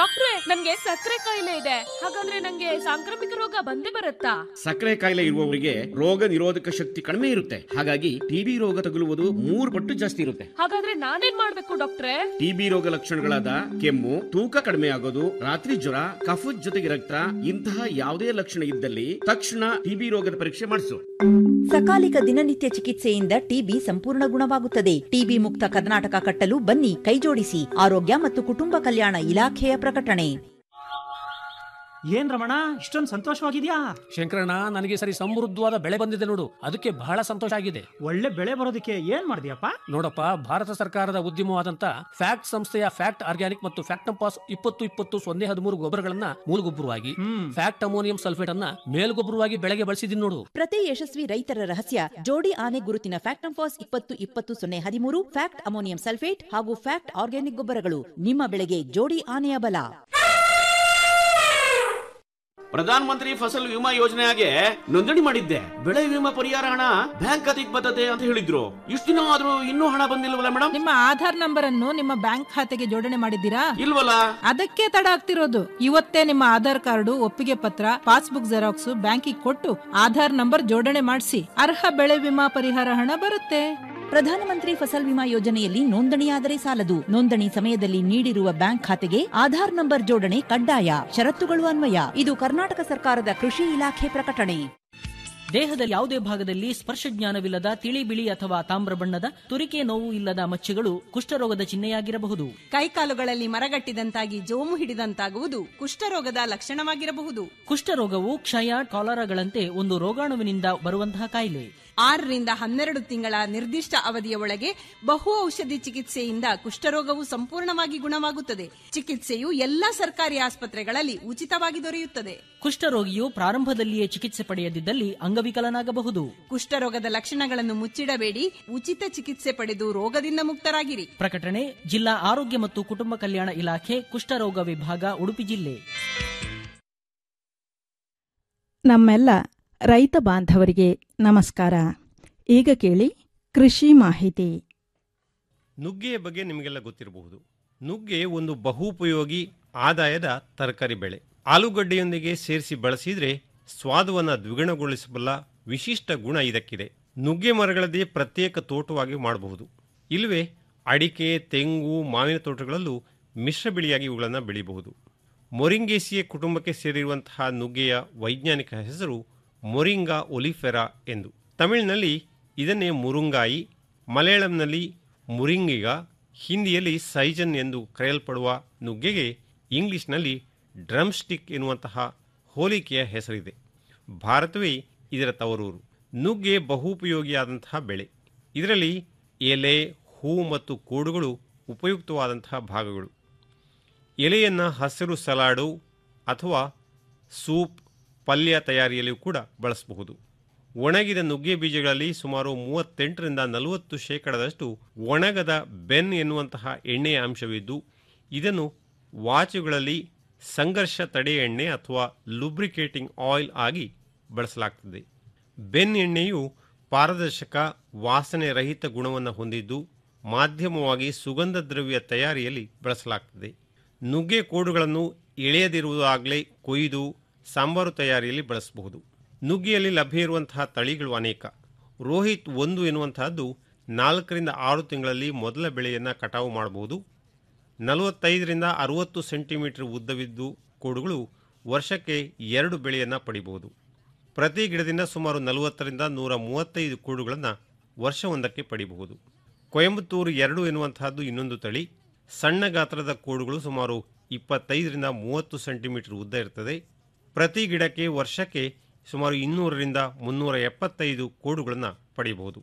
ಡಾಕ್ಟ್ರೆ ನನ್ಗೆ ಸಕ್ಕರೆ ಕಾಯಿಲೆ ಇದೆ ಹಾಗಂದ್ರೆ ನಂಗೆ ಸಾಂಕ್ರಾಮಿಕ ರೋಗ ಬಂದೇ ಬರುತ್ತಾ ಸಕ್ಕರೆ ಕಾಯಿಲೆ ಇರುವವರಿಗೆ ರೋಗ ನಿರೋಧಕ ಶಕ್ತಿ ಕಡಿಮೆ ಇರುತ್ತೆ ಹಾಗಾಗಿ ಟಿಬಿ ರೋಗ ತಗುಲುವುದು ಮೂರು ಪಟ್ಟು ಜಾಸ್ತಿ ಇರುತ್ತೆ ಹಾಗಾದ್ರೆ ನಾನೇನ್ ಮಾಡ್ಬೇಕು ಡಾಕ್ಟ್ರೆ ಟಿಬಿ ರೋಗ ಲಕ್ಷಣಗಳಾದ ಕೆಮ್ಮು ತೂಕ ಕಡಿಮೆ ಆಗೋದು ರಾತ್ರಿ ಜ್ವರ ಕಫದ ಜೊತೆಗೆ ರಕ್ತ ಇಂತಹ ಯಾವುದೇ ಲಕ್ಷಣ ಇದ್ದಲ್ಲಿ ತಕ್ಷಣ ಟಿಬಿ ರೋಗದ ಪರೀಕ್ಷೆ ಮಾಡಿಸು ಸಕಾಲಿಕ ದಿನನಿತ್ಯ ಚಿಕಿತ್ಸೆಯಿಂದ ಟಿಬಿ ಸಂಪೂರ್ಣ ಗುಣವಾಗುತ್ತದೆ ಟಿಬಿ ಮುಕ್ತ ಕರ್ನಾಟಕ ಕಟ್ಟಲು ಬನ್ನಿ ಕೈಜೋಡಿಸಿ ಆರೋಗ್ಯ ಮತ್ತು ಕುಟುಂಬ ಕಲ್ಯಾಣ ಇಲಾಖೆಯ ಪ್ರಕಟಣೆ ಏನ್ ರಮಣ ಇಷ್ಟೊಂದು ಸಂತೋಷವಾಗಿದ್ಯಾ ಶಂಕರಣ್ಣ ನನಗೆ ಸರಿ ಸಮೃದ್ಧವಾದ ಬೆಳೆ ಬಂದಿದೆ ನೋಡು ಅದಕ್ಕೆ ಬಹಳ ಸಂತೋಷ ಆಗಿದೆ ಒಳ್ಳೆ ಬೆಳೆ ಬರೋದಕ್ಕೆ ಏನ್ ಮಾಡಿದ್ಯಪ್ಪ ನೋಡಪ್ಪ ಭಾರತ ಸರ್ಕಾರದ ಉದ್ಯಮವಾದಂತ ಫ್ಯಾಕ್ಟ್ ಸಂಸ್ಥೆಯ ಫ್ಯಾಕ್ಟ್ ಆರ್ಗ್ಯಾನಿಕ್ ಮತ್ತು ಫ್ಯಾಕ್ಟಂಪಾಸ್ ಇಪ್ಪತ್ತು ಇಪ್ಪತ್ತು ಸೊನ್ನೆ ಹದಿಮೂರು ಗೊಬ್ಬರಗಳನ್ನ ಮೂಲಗೊಬ್ಬರವಾಗಿ ಫ್ಯಾಕ್ಟ್ ಅಮೋನಿಯಂ ಸಲ್ಫೇಟ್ ಅನ್ನ ಮೇಲ್ಗೊಬ್ಬರವಾಗಿ ಬೆಳೆಗೆ ಬಳಸಿದೀನಿ ನೋಡು ಪ್ರತಿ ಯಶಸ್ವಿ ರೈತರ ರಹಸ್ಯ ಜೋಡಿ ಆನೆ ಗುರುತಿನ ಫ್ಯಾಕ್ಟಂಫಾಸ್ ಇಪ್ಪತ್ತು ಇಪ್ಪತ್ತು ಸೊನ್ನೆ ಹದಿಮೂರು ಫ್ಯಾಕ್ಟ್ ಅಮೋನಿಯಂ ಸಲ್ಫೇಟ್ ಹಾಗೂ ಫ್ಯಾಕ್ಟ್ ಆರ್ಗ್ಯಾನಿಕ್ ಗೊಬ್ಬರಗಳು ನಿಮ್ಮ ಬೆಳೆಗೆ ಜೋಡಿ ಆನೆಯ ಬಲ ಪ್ರಧಾನ ಮಂತ್ರಿ ಫಸಲ್ ವಿಮಾ ಯೋಜನೆಗೆ ನೋಂದಣಿ ಮಾಡಿದ್ದೆ ಬೆಳೆ ವಿಮಾ ಪರಿಹಾರ ಹಣ ಬ್ಯಾಂಕ್ ಖಾತೆಗೆ ಬರ್ತದೆ ಅಂತ ಹೇಳಿದ್ರು ಇಷ್ಟು ದಿನ ಆದ್ರೂ ಇನ್ನೂ ಹಣ ಬಂದಿಲ್ವಲ್ಲ ಮೇಡಮ್ ನಿಮ್ಮ ಆಧಾರ್ ನಂಬರ್ ಅನ್ನು ನಿಮ್ಮ ಬ್ಯಾಂಕ್ ಖಾತೆಗೆ ಜೋಡಣೆ ಮಾಡಿದ್ದೀರಾ ಇಲ್ವಲ್ಲ ಅದಕ್ಕೆ ತಡ ಆಗ್ತಿರೋದು ಇವತ್ತೇ ನಿಮ್ಮ ಆಧಾರ್ ಕಾರ್ಡು ಒಪ್ಪಿಗೆ ಪತ್ರ ಪಾಸ್ಬುಕ್ ಜೆರಾಕ್ಸ್ ಬ್ಯಾಂಕಿಗೆ ಕೊಟ್ಟು ಆಧಾರ್ ನಂಬರ್ ಜೋಡಣೆ ಮಾಡಿಸಿ ಅರ್ಹ ಬೆಳೆ ವಿಮಾ ಪರಿಹಾರ ಹಣ ಬರುತ್ತೆ ಪ್ರಧಾನಮಂತ್ರಿ ಫಸಲ್ ವಿಮಾ ಯೋಜನೆಯಲ್ಲಿ ನೋಂದಣಿಯಾದರೆ ಸಾಲದು ನೋಂದಣಿ ಸಮಯದಲ್ಲಿ ನೀಡಿರುವ ಬ್ಯಾಂಕ್ ಖಾತೆಗೆ ಆಧಾರ್ ನಂಬರ್ ಜೋಡಣೆ ಕಡ್ಡಾಯ ಷರತ್ತುಗಳು ಅನ್ವಯ ಇದು ಕರ್ನಾಟಕ ಸರ್ಕಾರದ ಕೃಷಿ ಇಲಾಖೆ ಪ್ರಕಟಣೆ ದೇಹದ ಯಾವುದೇ ಭಾಗದಲ್ಲಿ ಸ್ಪರ್ಶ ಜ್ಞಾನವಿಲ್ಲದ ತಿಳಿ ಬಿಳಿ ಅಥವಾ ತಾಮ್ರ ಬಣ್ಣದ ತುರಿಕೆ ನೋವು ಇಲ್ಲದ ಮಚ್ಚೆಗಳು ಕುಷ್ಠರೋಗದ ಚಿಹ್ನೆಯಾಗಿರಬಹುದು ಕೈಕಾಲುಗಳಲ್ಲಿ ಮರಗಟ್ಟಿದಂತಾಗಿ ಜೋಮು ಹಿಡಿದಂತಾಗುವುದು ಕುಷ್ಠರೋಗದ ಲಕ್ಷಣವಾಗಿರಬಹುದು ಕುಷ್ಠರೋಗವು ಕ್ಷಯ ಕಾಲರಾಗಳಂತೆ ಒಂದು ರೋಗಾಣುವಿನಿಂದ ಬರುವಂತಹ ಕಾಯಿಲೆ ಆರರಿಂದ ಹನ್ನೆರಡು ತಿಂಗಳ ನಿರ್ದಿಷ್ಟ ಅವಧಿಯ ಒಳಗೆ ಬಹು ಔಷಧಿ ಚಿಕಿತ್ಸೆಯಿಂದ ಕುಷ್ಠರೋಗವು ಸಂಪೂರ್ಣವಾಗಿ ಗುಣವಾಗುತ್ತದೆ ಚಿಕಿತ್ಸೆಯು ಎಲ್ಲಾ ಸರ್ಕಾರಿ ಆಸ್ಪತ್ರೆಗಳಲ್ಲಿ ಉಚಿತವಾಗಿ ದೊರೆಯುತ್ತದೆ ಕುಷ್ಠರೋಗಿಯು ಪ್ರಾರಂಭದಲ್ಲಿಯೇ ಚಿಕಿತ್ಸೆ ಪಡೆಯದಿದ್ದಲ್ಲಿ ಅಂಗವಿಕಲನಾಗಬಹುದು ಕುಷ್ಠರೋಗದ ಲಕ್ಷಣಗಳನ್ನು ಮುಚ್ಚಿಡಬೇಡಿ ಉಚಿತ ಚಿಕಿತ್ಸೆ ಪಡೆದು ರೋಗದಿಂದ ಮುಕ್ತರಾಗಿರಿ ಪ್ರಕಟಣೆ ಜಿಲ್ಲಾ ಆರೋಗ್ಯ ಮತ್ತು ಕುಟುಂಬ ಕಲ್ಯಾಣ ಇಲಾಖೆ ಕುಷ್ಠರೋಗ ವಿಭಾಗ ಉಡುಪಿ ಜಿಲ್ಲೆ ನಮ್ಮೆಲ್ಲ ರೈತ ಬಾಂಧವರಿಗೆ ನಮಸ್ಕಾರ ಈಗ ಕೇಳಿ ಕೃಷಿ ಮಾಹಿತಿ ನುಗ್ಗೆಯ ಬಗ್ಗೆ ನಿಮಗೆಲ್ಲ ಗೊತ್ತಿರಬಹುದು ನುಗ್ಗೆ ಒಂದು ಬಹುಪಯೋಗಿ ಆದಾಯದ ತರಕಾರಿ ಬೆಳೆ ಆಲೂಗಡ್ಡೆಯೊಂದಿಗೆ ಸೇರಿಸಿ ಬಳಸಿದರೆ ಸ್ವಾದವನ್ನು ದ್ವಿಗುಣಗೊಳಿಸಬಲ್ಲ ವಿಶಿಷ್ಟ ಗುಣ ಇದಕ್ಕಿದೆ ನುಗ್ಗೆ ಮರಗಳದ್ದೇ ಪ್ರತ್ಯೇಕ ತೋಟವಾಗಿ ಮಾಡಬಹುದು ಇಲ್ಲವೇ ಅಡಿಕೆ ತೆಂಗು ಮಾವಿನ ತೋಟಗಳಲ್ಲೂ ಮಿಶ್ರ ಬೆಳೆಯಾಗಿ ಇವುಗಳನ್ನು ಬೆಳೆಯಬಹುದು ಮೊರಿಂಗೇಸಿಯ ಕುಟುಂಬಕ್ಕೆ ಸೇರಿರುವಂತಹ ನುಗ್ಗೆಯ ವೈಜ್ಞಾನಿಕ ಹೆಸರು ಮೊರಿಂಗಾ ಒಲಿಫೆರಾ ಎಂದು ತಮಿಳಿನಲ್ಲಿ ಇದನ್ನೇ ಮುರುಂಗಾಯಿ ಮಲಯಾಳಂನಲ್ಲಿ ಮುರಿಂಗಿಗ ಹಿಂದಿಯಲ್ಲಿ ಸೈಜನ್ ಎಂದು ಕರೆಯಲ್ಪಡುವ ನುಗ್ಗೆಗೆ ಇಂಗ್ಲಿಷ್ನಲ್ಲಿ ಡ್ರಮ್ ಸ್ಟಿಕ್ ಎನ್ನುವಂತಹ ಹೋಲಿಕೆಯ ಹೆಸರಿದೆ ಭಾರತವೇ ಇದರ ತವರೂರು ನುಗ್ಗೆ ಬಹುಪಯೋಗಿಯಾದಂತಹ ಬೆಳೆ ಇದರಲ್ಲಿ ಎಲೆ ಹೂ ಮತ್ತು ಕೋಡುಗಳು ಉಪಯುಕ್ತವಾದಂತಹ ಭಾಗಗಳು ಎಲೆಯನ್ನು ಹಸಿರು ಸಲಾಡು ಅಥವಾ ಸೂಪ್ ಪಲ್ಯ ತಯಾರಿಯಲ್ಲಿಯೂ ಕೂಡ ಬಳಸಬಹುದು ಒಣಗಿದ ನುಗ್ಗೆ ಬೀಜಗಳಲ್ಲಿ ಸುಮಾರು ಮೂವತ್ತೆಂಟರಿಂದ ನಲವತ್ತು ಶೇಕಡದಷ್ಟು ಒಣಗದ ಬೆನ್ ಎನ್ನುವಂತಹ ಎಣ್ಣೆಯ ಅಂಶವಿದ್ದು ಇದನ್ನು ವಾಚುಗಳಲ್ಲಿ ಸಂಘರ್ಷ ತಡೆ ಎಣ್ಣೆ ಅಥವಾ ಲುಬ್ರಿಕೇಟಿಂಗ್ ಆಯಿಲ್ ಆಗಿ ಬಳಸಲಾಗ್ತದೆ ಬೆನ್ ಎಣ್ಣೆಯು ಪಾರದರ್ಶಕ ವಾಸನೆ ರಹಿತ ಗುಣವನ್ನು ಹೊಂದಿದ್ದು ಮಾಧ್ಯಮವಾಗಿ ಸುಗಂಧ ದ್ರವ್ಯ ತಯಾರಿಯಲ್ಲಿ ಬಳಸಲಾಗ್ತದೆ ನುಗ್ಗೆ ಕೋಡುಗಳನ್ನು ಎಳೆಯದಿರುವುದಾಗಲೇ ಕೊಯ್ದು ಸಾಂಬಾರು ತಯಾರಿಯಲ್ಲಿ ಬಳಸಬಹುದು ನುಗ್ಗಿಯಲ್ಲಿ ಲಭ್ಯ ಇರುವಂತಹ ತಳಿಗಳು ಅನೇಕ ರೋಹಿತ್ ಒಂದು ಎನ್ನುವಂತಹದ್ದು ನಾಲ್ಕರಿಂದ ಆರು ತಿಂಗಳಲ್ಲಿ ಮೊದಲ ಬೆಳೆಯನ್ನು ಕಟಾವು ಮಾಡಬಹುದು ನಲವತ್ತೈದರಿಂದ ಅರುವತ್ತು ಸೆಂಟಿಮೀಟರ್ ಉದ್ದವಿದ್ದು ಕೋಡುಗಳು ವರ್ಷಕ್ಕೆ ಎರಡು ಬೆಳೆಯನ್ನು ಪಡಿಬಹುದು ಪ್ರತಿ ಗಿಡದಿಂದ ಸುಮಾರು ನಲವತ್ತರಿಂದ ನೂರ ಮೂವತ್ತೈದು ಕೂಡುಗಳನ್ನು ವರ್ಷವೊಂದಕ್ಕೆ ಪಡಿಬಹುದು ಕೊಯಂಬತ್ತೂರು ಎರಡು ಎನ್ನುವಂತಹದ್ದು ಇನ್ನೊಂದು ತಳಿ ಸಣ್ಣ ಗಾತ್ರದ ಕೋಡುಗಳು ಸುಮಾರು ಇಪ್ಪತ್ತೈದರಿಂದ ಮೂವತ್ತು ಸೆಂಟಿಮೀಟರ್ ಉದ್ದ ಇರ್ತದೆ ಪ್ರತಿ ಗಿಡಕ್ಕೆ ವರ್ಷಕ್ಕೆ ಸುಮಾರು ಇನ್ನೂರರಿಂದ ಮುನ್ನೂರ ಎಪ್ಪತ್ತೈದು ಕೋಡುಗಳನ್ನು ಪಡೆಯಬಹುದು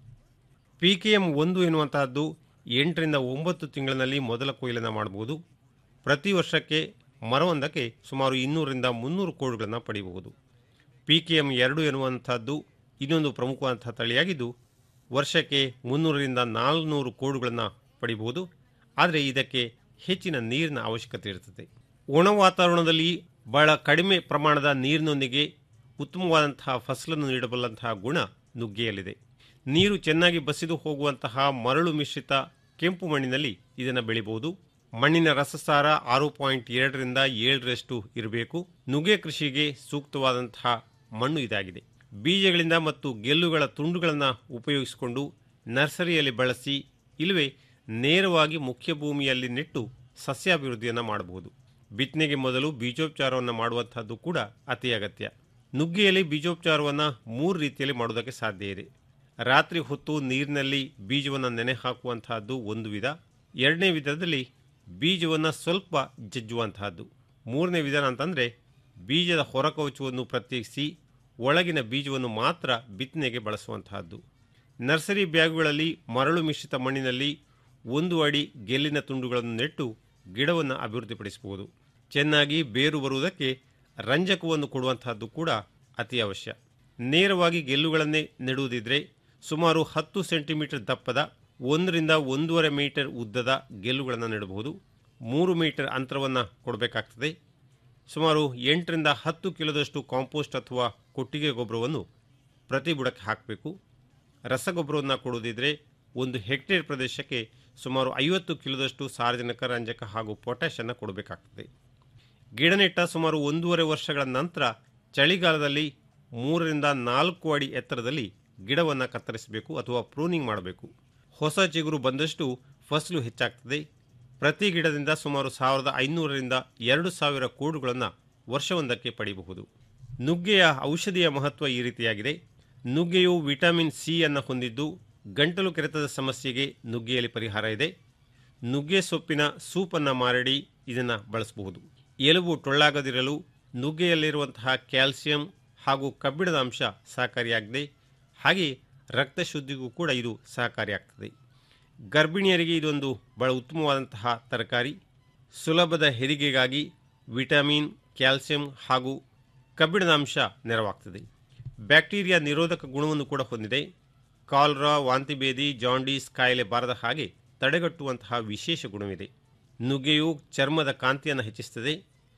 ಪಿ ಕೆ ಎಂ ಒಂದು ಎನ್ನುವಂತಹದ್ದು ಎಂಟರಿಂದ ಒಂಬತ್ತು ತಿಂಗಳಿನಲ್ಲಿ ಮೊದಲ ಕೊಯ್ಲನ್ನು ಮಾಡಬಹುದು ಪ್ರತಿ ವರ್ಷಕ್ಕೆ ಮರವೊಂದಕ್ಕೆ ಸುಮಾರು ಇನ್ನೂರರಿಂದ ಮುನ್ನೂರು ಕೋಡುಗಳನ್ನು ಪಡೆಯಬಹುದು ಪಿ ಕೆ ಎಂ ಎರಡು ಎನ್ನುವಂಥದ್ದು ಇನ್ನೊಂದು ಪ್ರಮುಖವಾದಂಥ ತಳಿಯಾಗಿದ್ದು ವರ್ಷಕ್ಕೆ ಮುನ್ನೂರರಿಂದ ನಾಲ್ನೂರು ಕೋಡುಗಳನ್ನು ಪಡಿಬಹುದು ಆದರೆ ಇದಕ್ಕೆ ಹೆಚ್ಚಿನ ನೀರಿನ ಅವಶ್ಯಕತೆ ಇರುತ್ತದೆ ಒಣ ವಾತಾವರಣದಲ್ಲಿ ಬಹಳ ಕಡಿಮೆ ಪ್ರಮಾಣದ ನೀರಿನೊಂದಿಗೆ ಉತ್ತಮವಾದಂತಹ ಫಸಲನ್ನು ನೀಡಬಲ್ಲಂತಹ ಗುಣ ನುಗ್ಗೆಯಲ್ಲಿದೆ ನೀರು ಚೆನ್ನಾಗಿ ಬಸಿದು ಹೋಗುವಂತಹ ಮರಳು ಮಿಶ್ರಿತ ಕೆಂಪು ಮಣ್ಣಿನಲ್ಲಿ ಇದನ್ನು ಬೆಳಿಬಹುದು ಮಣ್ಣಿನ ರಸಸಾರ ಆರು ಪಾಯಿಂಟ್ ಎರಡರಿಂದ ಏಳರಷ್ಟು ಇರಬೇಕು ನುಗ್ಗೆ ಕೃಷಿಗೆ ಸೂಕ್ತವಾದಂತಹ ಮಣ್ಣು ಇದಾಗಿದೆ ಬೀಜಗಳಿಂದ ಮತ್ತು ಗೆಲ್ಲುಗಳ ತುಂಡುಗಳನ್ನು ಉಪಯೋಗಿಸಿಕೊಂಡು ನರ್ಸರಿಯಲ್ಲಿ ಬಳಸಿ ಇಲ್ಲವೇ ನೇರವಾಗಿ ಮುಖ್ಯ ಭೂಮಿಯಲ್ಲಿ ನೆಟ್ಟು ಸಸ್ಯಾಭಿವೃದ್ಧಿಯನ್ನು ಮಾಡಬಹುದು ಬಿತ್ತನೆಗೆ ಮೊದಲು ಬೀಜೋಪಚಾರವನ್ನು ಮಾಡುವಂತಹದ್ದು ಕೂಡ ಅತಿ ಅಗತ್ಯ ನುಗ್ಗೆಯಲ್ಲಿ ಬೀಜೋಪಚಾರವನ್ನು ಮೂರು ರೀತಿಯಲ್ಲಿ ಮಾಡುವುದಕ್ಕೆ ಸಾಧ್ಯ ಇದೆ ರಾತ್ರಿ ಹೊತ್ತು ನೀರಿನಲ್ಲಿ ಬೀಜವನ್ನು ನೆನೆ ಹಾಕುವಂತಹದ್ದು ಒಂದು ವಿಧ ಎರಡನೇ ವಿಧದಲ್ಲಿ ಬೀಜವನ್ನು ಸ್ವಲ್ಪ ಜಜ್ಜುವಂತಹದ್ದು ಮೂರನೇ ವಿಧಾನ ಅಂತಂದರೆ ಬೀಜದ ಹೊರಕವಚವನ್ನು ಪ್ರತ್ಯೇಕಿಸಿ ಒಳಗಿನ ಬೀಜವನ್ನು ಮಾತ್ರ ಬಿತ್ತನೆಗೆ ಬಳಸುವಂತಹದ್ದು ನರ್ಸರಿ ಬ್ಯಾಗುಗಳಲ್ಲಿ ಮರಳು ಮಿಶ್ರಿತ ಮಣ್ಣಿನಲ್ಲಿ ಒಂದು ಅಡಿ ಗೆಲ್ಲಿನ ತುಂಡುಗಳನ್ನು ನೆಟ್ಟು ಗಿಡವನ್ನು ಅಭಿವೃದ್ಧಿಪಡಿಸಬಹುದು ಚೆನ್ನಾಗಿ ಬೇರು ಬರುವುದಕ್ಕೆ ರಂಜಕವನ್ನು ಕೊಡುವಂತಹದ್ದು ಕೂಡ ಅತಿ ಅವಶ್ಯ ನೇರವಾಗಿ ಗೆಲ್ಲುಗಳನ್ನೇ ನೆಡುವುದಿದ್ರೆ ಸುಮಾರು ಹತ್ತು ಸೆಂಟಿಮೀಟರ್ ದಪ್ಪದ ಒಂದರಿಂದ ಒಂದೂವರೆ ಮೀಟರ್ ಉದ್ದದ ಗೆಲ್ಲುಗಳನ್ನು ನೆಡಬಹುದು ಮೂರು ಮೀಟರ್ ಅಂತರವನ್ನು ಕೊಡಬೇಕಾಗ್ತದೆ ಸುಮಾರು ಎಂಟರಿಂದ ಹತ್ತು ಕಿಲೋದಷ್ಟು ಕಾಂಪೋಸ್ಟ್ ಅಥವಾ ಕೊಟ್ಟಿಗೆ ಗೊಬ್ಬರವನ್ನು ಪ್ರತಿ ಬುಡಕ್ಕೆ ಹಾಕಬೇಕು ರಸಗೊಬ್ಬರವನ್ನು ಕೊಡುವುದಿದ್ರೆ ಒಂದು ಹೆಕ್ಟೇರ್ ಪ್ರದೇಶಕ್ಕೆ ಸುಮಾರು ಐವತ್ತು ಕಿಲೋದಷ್ಟು ಸಾರ್ವಜನಿಕ ರಂಜಕ ಹಾಗೂ ಪೊಟ್ಯಾಷನ್ನು ಕೊಡಬೇಕಾಗ್ತದೆ ಗಿಡ ನೆಟ್ಟ ಸುಮಾರು ಒಂದೂವರೆ ವರ್ಷಗಳ ನಂತರ ಚಳಿಗಾಲದಲ್ಲಿ ಮೂರರಿಂದ ನಾಲ್ಕು ಅಡಿ ಎತ್ತರದಲ್ಲಿ ಗಿಡವನ್ನು ಕತ್ತರಿಸಬೇಕು ಅಥವಾ ಪ್ರೂನಿಂಗ್ ಮಾಡಬೇಕು ಹೊಸ ಚಿಗುರು ಬಂದಷ್ಟು ಫಸಲು ಹೆಚ್ಚಾಗ್ತದೆ ಪ್ರತಿ ಗಿಡದಿಂದ ಸುಮಾರು ಸಾವಿರದ ಐನೂರರಿಂದ ಎರಡು ಸಾವಿರ ಕೂಡುಗಳನ್ನು ವರ್ಷವೊಂದಕ್ಕೆ ಪಡೆಯಬಹುದು ನುಗ್ಗೆಯ ಔಷಧಿಯ ಮಹತ್ವ ಈ ರೀತಿಯಾಗಿದೆ ನುಗ್ಗೆಯು ವಿಟಮಿನ್ ಸಿ ಅನ್ನು ಹೊಂದಿದ್ದು ಗಂಟಲು ಕೆರೆತದ ಸಮಸ್ಯೆಗೆ ನುಗ್ಗೆಯಲ್ಲಿ ಪರಿಹಾರ ಇದೆ ನುಗ್ಗೆ ಸೊಪ್ಪಿನ ಸೂಪನ್ನು ಮಾರಡಿ ಇದನ್ನು ಬಳಸಬಹುದು ಎಲುಬು ಟೊಳ್ಳಾಗದಿರಲು ನುಗ್ಗೆಯಲ್ಲಿರುವಂತಹ ಕ್ಯಾಲ್ಸಿಯಂ ಹಾಗೂ ಕಬ್ಬಿಣದ ಅಂಶ ಸಹಕಾರಿಯಾಗಿದೆ ಹಾಗೆ ರಕ್ತ ಶುದ್ಧಿಗೂ ಕೂಡ ಇದು ಸಹಕಾರಿಯಾಗ್ತದೆ ಗರ್ಭಿಣಿಯರಿಗೆ ಇದೊಂದು ಬಹಳ ಉತ್ತಮವಾದಂತಹ ತರಕಾರಿ ಸುಲಭದ ಹೆರಿಗೆಗಾಗಿ ವಿಟಮಿನ್ ಕ್ಯಾಲ್ಸಿಯಂ ಹಾಗೂ ಕಬ್ಬಿಣದ ಅಂಶ ನೆರವಾಗ್ತದೆ ಬ್ಯಾಕ್ಟೀರಿಯಾ ನಿರೋಧಕ ಗುಣವನ್ನು ಕೂಡ ಹೊಂದಿದೆ ಕಾಲ್ರಾ ವಾಂತಿಭೇದಿ ಜಾಂಡೀಸ್ ಕಾಯಿಲೆ ಬಾರದ ಹಾಗೆ ತಡೆಗಟ್ಟುವಂತಹ ವಿಶೇಷ ಗುಣವಿದೆ ನುಗ್ಗೆಯು ಚರ್ಮದ ಕಾಂತಿಯನ್ನು ಹೆಚ್ಚಿಸುತ್ತದೆ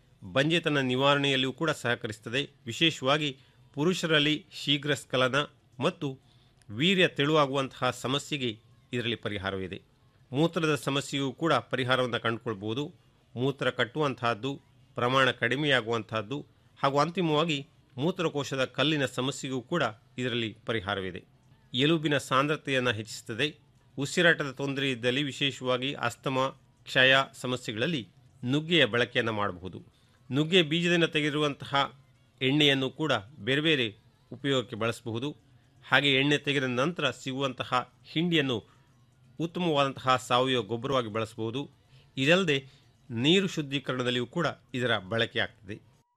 ಬಂಜೆತನ ನಿವಾರಣೆಯಲ್ಲಿಯೂ ಕೂಡ ಸಹಕರಿಸುತ್ತದೆ ವಿಶೇಷವಾಗಿ ಪುರುಷರಲ್ಲಿ ಶೀಘ್ರ ಸ್ಖಲನ ಮತ್ತು ವೀರ್ಯ ತೆಳುವಾಗುವಂತಹ ಸಮಸ್ಯೆಗೆ ಇದರಲ್ಲಿ ಪರಿಹಾರವಿದೆ ಮೂತ್ರದ ಸಮಸ್ಯೆಯೂ ಕೂಡ ಪರಿಹಾರವನ್ನು ಕಂಡುಕೊಳ್ಬಹುದು ಮೂತ್ರ ಕಟ್ಟುವಂತಹದ್ದು ಪ್ರಮಾಣ ಕಡಿಮೆಯಾಗುವಂತಹದ್ದು ಹಾಗೂ ಅಂತಿಮವಾಗಿ ಮೂತ್ರಕೋಶದ ಕಲ್ಲಿನ ಸಮಸ್ಯೆಗೂ ಕೂಡ ಇದರಲ್ಲಿ ಪರಿಹಾರವಿದೆ ಎಲುಬಿನ ಸಾಂದ್ರತೆಯನ್ನು ಹೆಚ್ಚಿಸುತ್ತದೆ ಉಸಿರಾಟದ ತೊಂದರೆ ಇದ್ದಲ್ಲಿ ವಿಶೇಷವಾಗಿ ಅಸ್ತಮ ಕ್ಷಯ ಸಮಸ್ಯೆಗಳಲ್ಲಿ ನುಗ್ಗೆಯ ಬಳಕೆಯನ್ನು ಮಾಡಬಹುದು ನುಗ್ಗೆ ಬೀಜದಿಂದ ತೆಗೆದಿರುವಂತಹ ಎಣ್ಣೆಯನ್ನು ಕೂಡ ಬೇರೆ ಬೇರೆ ಉಪಯೋಗಕ್ಕೆ ಬಳಸಬಹುದು ಹಾಗೆ ಎಣ್ಣೆ ತೆಗೆದ ನಂತರ ಸಿಗುವಂತಹ ಹಿಂಡಿಯನ್ನು ಉತ್ತಮವಾದಂತಹ ಸಾವಯವ ಗೊಬ್ಬರವಾಗಿ ಬಳಸಬಹುದು ಇದಲ್ಲದೆ ನೀರು ಶುದ್ಧೀಕರಣದಲ್ಲಿಯೂ ಕೂಡ ಇದರ ಬಳಕೆ ಆಗ್ತದೆ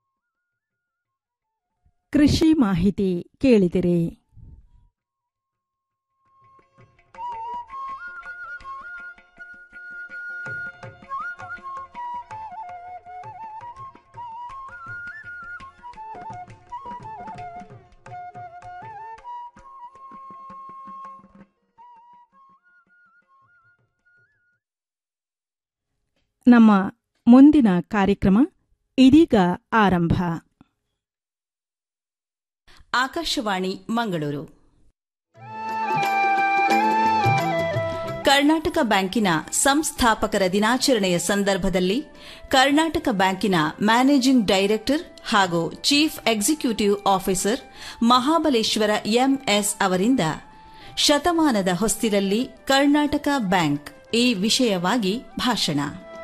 ಕೃಷಿ ಮಾಹಿತಿ ಕೇಳಿದಿರಿ ನಮ್ಮ ಮುಂದಿನ ಕಾರ್ಯಕ್ರಮ ಇದೀಗ ಆರಂಭ ಆಕಾಶವಾಣಿ ಮಂಗಳೂರು ಕರ್ನಾಟಕ ಬ್ಯಾಂಕಿನ ಸಂಸ್ಥಾಪಕರ ದಿನಾಚರಣೆಯ ಸಂದರ್ಭದಲ್ಲಿ ಕರ್ನಾಟಕ ಬ್ಯಾಂಕಿನ ಮ್ಯಾನೇಜಿಂಗ್ ಡೈರೆಕ್ಟರ್ ಹಾಗೂ chief executive officer Mahabaleshwara MS ಅವರಿಂದ ಶತಮಾನದ ಹೊಸ್ತಿಲಲ್ಲಿ ಕರ್ನಾಟಕ ಬ್ಯಾಂಕ್ ಈ ವಿಷಯವಾಗಿ ಭಾಷಣ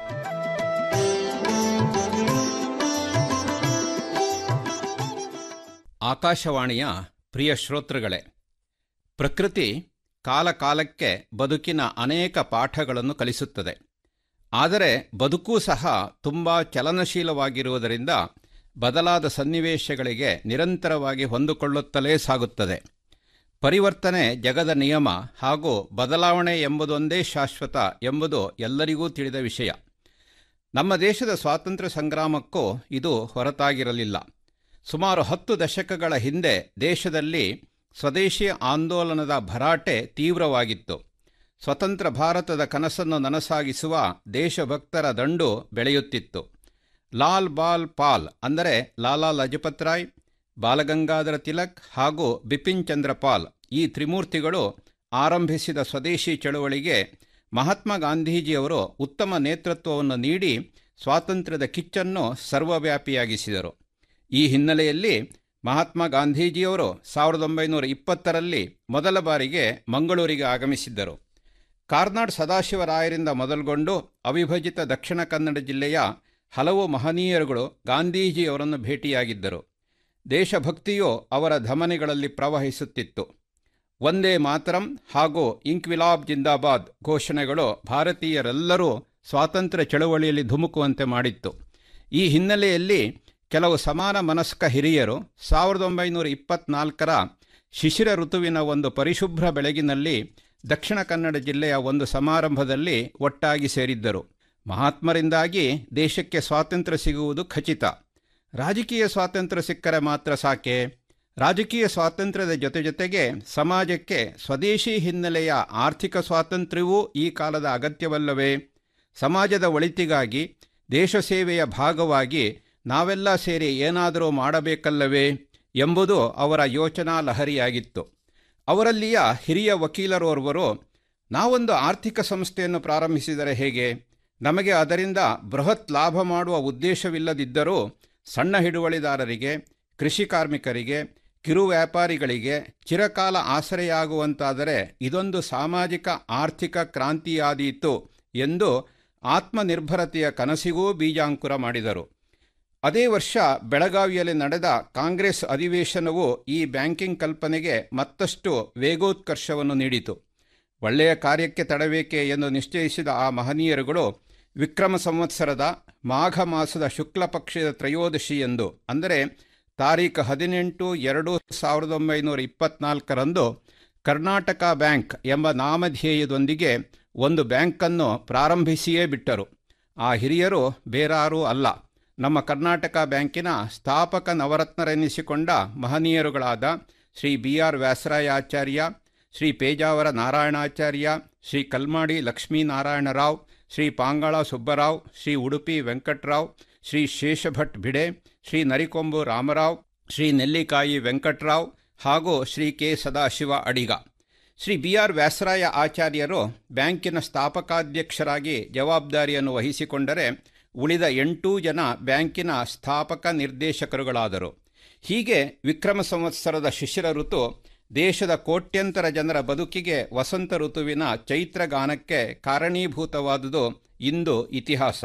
ಆಕಾಶವಾಣಿಯ ಪ್ರಿಯ ಶ್ರೋತೃಗಳೇ ಪ್ರಕೃತಿ ಕಾಲಕಾಲಕ್ಕೆ ಬದುಕಿನ ಅನೇಕ ಪಾಠಗಳನ್ನು ಕಲಿಸುತ್ತದೆ ಆದರೆ ಬದುಕೂ ಸಹ ತುಂಬ ಚಲನಶೀಲವಾಗಿರುವುದರಿಂದ ಬದಲಾದ ಸನ್ನಿವೇಶಗಳಿಗೆ ನಿರಂತರವಾಗಿ ಹೊಂದಿಕೊಳ್ಳುತ್ತಲೇ ಸಾಗುತ್ತದೆ ಪರಿವರ್ತನೆ ಜಗದ ನಿಯಮ ಹಾಗೂ ಬದಲಾವಣೆ ಎಂಬುದೊಂದೇ ಶಾಶ್ವತ ಎಂಬುದು ಎಲ್ಲರಿಗೂ ತಿಳಿದ ವಿಷಯ ನಮ್ಮ ದೇಶದ ಸ್ವಾತಂತ್ರ್ಯ ಸಂಗ್ರಾಮಕ್ಕೂ ಇದು ಹೊರತಾಗಿರಲಿಲ್ಲ ಸುಮಾರು ಹತ್ತು ದಶಕಗಳ ಹಿಂದೆ ದೇಶದಲ್ಲಿ ಸ್ವದೇಶಿ ಆಂದೋಲನದ ಭರಾಟೆ ತೀವ್ರವಾಗಿತ್ತು ಸ್ವತಂತ್ರ ಭಾರತದ ಕನಸನ್ನು ನನಸಾಗಿಸುವ ದೇಶಭಕ್ತರ ದಂಡು ಬೆಳೆಯುತ್ತಿತ್ತು ಲಾಲ್ ಬಾಲ್ ಪಾಲ್ ಅಂದರೆ ಲಾಲಾ ಲಜಪತ್ ರಾಯ್ ಬಾಲಗಂಗಾಧರ ತಿಲಕ್ ಹಾಗೂ ಬಿಪಿನ್ ಚಂದ್ರ ಪಾಲ್ ಈ ತ್ರಿಮೂರ್ತಿಗಳು ಆರಂಭಿಸಿದ ಸ್ವದೇಶಿ ಚಳುವಳಿಗೆ ಮಹಾತ್ಮ ಗಾಂಧೀಜಿಯವರು ಉತ್ತಮ ನೇತೃತ್ವವನ್ನು ನೀಡಿ ಸ್ವಾತಂತ್ರ್ಯದ ಕಿಚ್ಚನ್ನು ಸರ್ವವ್ಯಾಪಿಯಾಗಿಸಿದರು ಈ ಹಿನ್ನೆಲೆಯಲ್ಲಿ ಮಹಾತ್ಮ ಗಾಂಧೀಜಿಯವರು ಸಾವಿರದ ಒಂಬೈನೂರ ಇಪ್ಪತ್ತರಲ್ಲಿ ಮೊದಲ ಬಾರಿಗೆ ಮಂಗಳೂರಿಗೆ ಆಗಮಿಸಿದ್ದರು ಕಾರ್ನಾಡ್ ಸದಾಶಿವರಾಯರಿಂದ ಮೊದಲುಗೊಂಡು ಅವಿಭಜಿತ ದಕ್ಷಿಣ ಕನ್ನಡ ಜಿಲ್ಲೆಯ ಹಲವು ಮಹನೀಯರುಗಳು ಗಾಂಧೀಜಿಯವರನ್ನು ಭೇಟಿಯಾಗಿದ್ದರು ದೇಶಭಕ್ತಿಯು ಅವರ ಧಮನಿಗಳಲ್ಲಿ ಪ್ರವಹಿಸುತ್ತಿತ್ತು ಒಂದೇ ಮಾತರಂ ಹಾಗೂ ಇಂಕ್ವಿಲಾಬ್ ಜಿಂದಾಬಾದ್ ಘೋಷಣೆಗಳು ಭಾರತೀಯರೆಲ್ಲರೂ ಸ್ವಾತಂತ್ರ್ಯ ಚಳವಳಿಯಲ್ಲಿ ಧುಮುಕುವಂತೆ ಮಾಡಿತ್ತು ಈ ಹಿನ್ನೆಲೆಯಲ್ಲಿ ಕೆಲವು ಸಮಾನ ಮನಸ್ಕ ಹಿರಿಯರು ಸಾವಿರದ ಒಂಬೈನೂರ ಇಪ್ಪತ್ನಾಲ್ಕರ ಶಿಶಿರ ಋತುವಿನ ಒಂದು ಪರಿಶುಭ್ರ ಬೆಳಗಿನಲ್ಲಿ ದಕ್ಷಿಣ ಕನ್ನಡ ಜಿಲ್ಲೆಯ ಒಂದು ಸಮಾರಂಭದಲ್ಲಿ ಒಟ್ಟಾಗಿ ಸೇರಿದ್ದರು ಮಹಾತ್ಮರಿಂದಾಗಿ ದೇಶಕ್ಕೆ ಸ್ವಾತಂತ್ರ್ಯ ಸಿಗುವುದು ಖಚಿತ ರಾಜಕೀಯ ಸ್ವಾತಂತ್ರ್ಯ ಸಿಕ್ಕರೆ ಮಾತ್ರ ಸಾಕೆ ರಾಜಕೀಯ ಸ್ವಾತಂತ್ರ್ಯದ ಜೊತೆ ಜೊತೆಗೆ ಸಮಾಜಕ್ಕೆ ಸ್ವದೇಶಿ ಹಿನ್ನೆಲೆಯ ಆರ್ಥಿಕ ಸ್ವಾತಂತ್ರ್ಯವೂ ಈ ಕಾಲದ ಅಗತ್ಯವಲ್ಲವೇ ಸಮಾಜದ ಒಳಿತಿಗಾಗಿ ದೇಶ ಸೇವೆಯ ಭಾಗವಾಗಿ ನಾವೆಲ್ಲ ಸೇರಿ ಏನಾದರೂ ಮಾಡಬೇಕಲ್ಲವೇ ಎಂಬುದು ಅವರ ಯೋಚನಾ ಲಹರಿಯಾಗಿತ್ತು ಅವರಲ್ಲಿಯ ಹಿರಿಯ ವಕೀಲರೋರ್ವರು ನಾವೊಂದು ಆರ್ಥಿಕ ಸಂಸ್ಥೆಯನ್ನು ಪ್ರಾರಂಭಿಸಿದರೆ ಹೇಗೆ ನಮಗೆ ಅದರಿಂದ ಬೃಹತ್ ಲಾಭ ಮಾಡುವ ಉದ್ದೇಶವಿಲ್ಲದಿದ್ದರೂ ಸಣ್ಣ ಹಿಡುವಳಿದಾರರಿಗೆ ಕೃಷಿ ಕಾರ್ಮಿಕರಿಗೆ ಕಿರು ವ್ಯಾಪಾರಿಗಳಿಗೆ ಚಿರಕಾಲ ಆಸರೆಯಾಗುವಂತಾದರೆ ಇದೊಂದು ಸಾಮಾಜಿಕ ಆರ್ಥಿಕ ಕ್ರಾಂತಿಯಾದೀತು ಎಂದು ಆತ್ಮನಿರ್ಭರತೆಯ ಕನಸಿಗೂ ಬೀಜಾಂಕುರ ಮಾಡಿದರು ಅದೇ ವರ್ಷ ಬೆಳಗಾವಿಯಲ್ಲಿ ನಡೆದ ಕಾಂಗ್ರೆಸ್ ಅಧಿವೇಶನವು ಈ ಬ್ಯಾಂಕಿಂಗ್ ಕಲ್ಪನೆಗೆ ಮತ್ತಷ್ಟು ವೇಗೋತ್ಕರ್ಷವನ್ನು ನೀಡಿತು ಒಳ್ಳೆಯ ಕಾರ್ಯಕ್ಕೆ ತಡಬೇಕೆ ಎಂದು ನಿಶ್ಚಯಿಸಿದ ಆ ಮಹನೀಯರುಗಳು ವಿಕ್ರಮ ಸಂವತ್ಸರದ ಮಾಘ ಮಾಸದ ಶುಕ್ಲ ಪಕ್ಷದ ತ್ರಯೋದಶಿ ಎಂದು ಅಂದರೆ ತಾರೀಖು ಹದಿನೆಂಟು ಎರಡು ಸಾವಿರದ ಒಂಬೈನೂರ ಇಪ್ಪತ್ನಾಲ್ಕರಂದು ಕರ್ನಾಟಕ ಬ್ಯಾಂಕ್ ಎಂಬ ನಾಮಧೇಯದೊಂದಿಗೆ ಒಂದು ಬ್ಯಾಂಕನ್ನು ಪ್ರಾರಂಭಿಸಿಯೇ ಬಿಟ್ಟರು ಆ ಹಿರಿಯರು ಬೇರಾರೂ ಅಲ್ಲ ನಮ್ಮ ಕರ್ನಾಟಕ ಬ್ಯಾಂಕಿನ ಸ್ಥಾಪಕ ನವರತ್ನರೆನಿಸಿಕೊಂಡ ಮಹನೀಯರುಗಳಾದ ಶ್ರೀ ಬಿ ಆರ್ ವ್ಯಾಸರಾಯಾಚಾರ್ಯ ಶ್ರೀ ಪೇಜಾವರ ನಾರಾಯಣಾಚಾರ್ಯ ಶ್ರೀ ಕಲ್ಮಾಡಿ ಲಕ್ಷ್ಮೀನಾರಾಯಣರಾವ್ ಶ್ರೀ ಪಾಂಗಾಳ ಸುಬ್ಬರಾವ್ ಶ್ರೀ ಉಡುಪಿ ವೆಂಕಟರಾವ್ ಶ್ರೀ ಶೇಷಭಟ್ ಭಿಡೆ ಶ್ರೀ ನರಿಕೊಂಬು ರಾಮರಾವ್ ಶ್ರೀ ನೆಲ್ಲಿಕಾಯಿ ವೆಂಕಟರಾವ್ ಹಾಗೂ Shri K Sadashiva Adiga Shri B R Vyasaraya ಆಚಾರ್ಯರು ಬ್ಯಾಂಕಿನ ಸ್ಥಾಪಕಾಧ್ಯಕ್ಷರಾಗಿ ಜವಾಬ್ದಾರಿಯನ್ನು ವಹಿಸಿಕೊಂಡರೆ ಉಳಿದ ಎಂಟೂ ಜನ ಬ್ಯಾಂಕಿನ ಸ್ಥಾಪಕ ನಿರ್ದೇಶಕರುಗಳಾದರು ಹೀಗೆ ವಿಕ್ರಮ ಸಂವತ್ಸರದ ಶಿಶಿರ ಋತು ದೇಶದ ಕೋಟ್ಯಂತರ ಜನರ ಬದುಕಿಗೆ ವಸಂತ ಋತುವಿನ ಚೈತ್ರಗಾನಕ್ಕೆ ಕಾರಣೀಭೂತವಾದುದು ಇಂದು ಇತಿಹಾಸ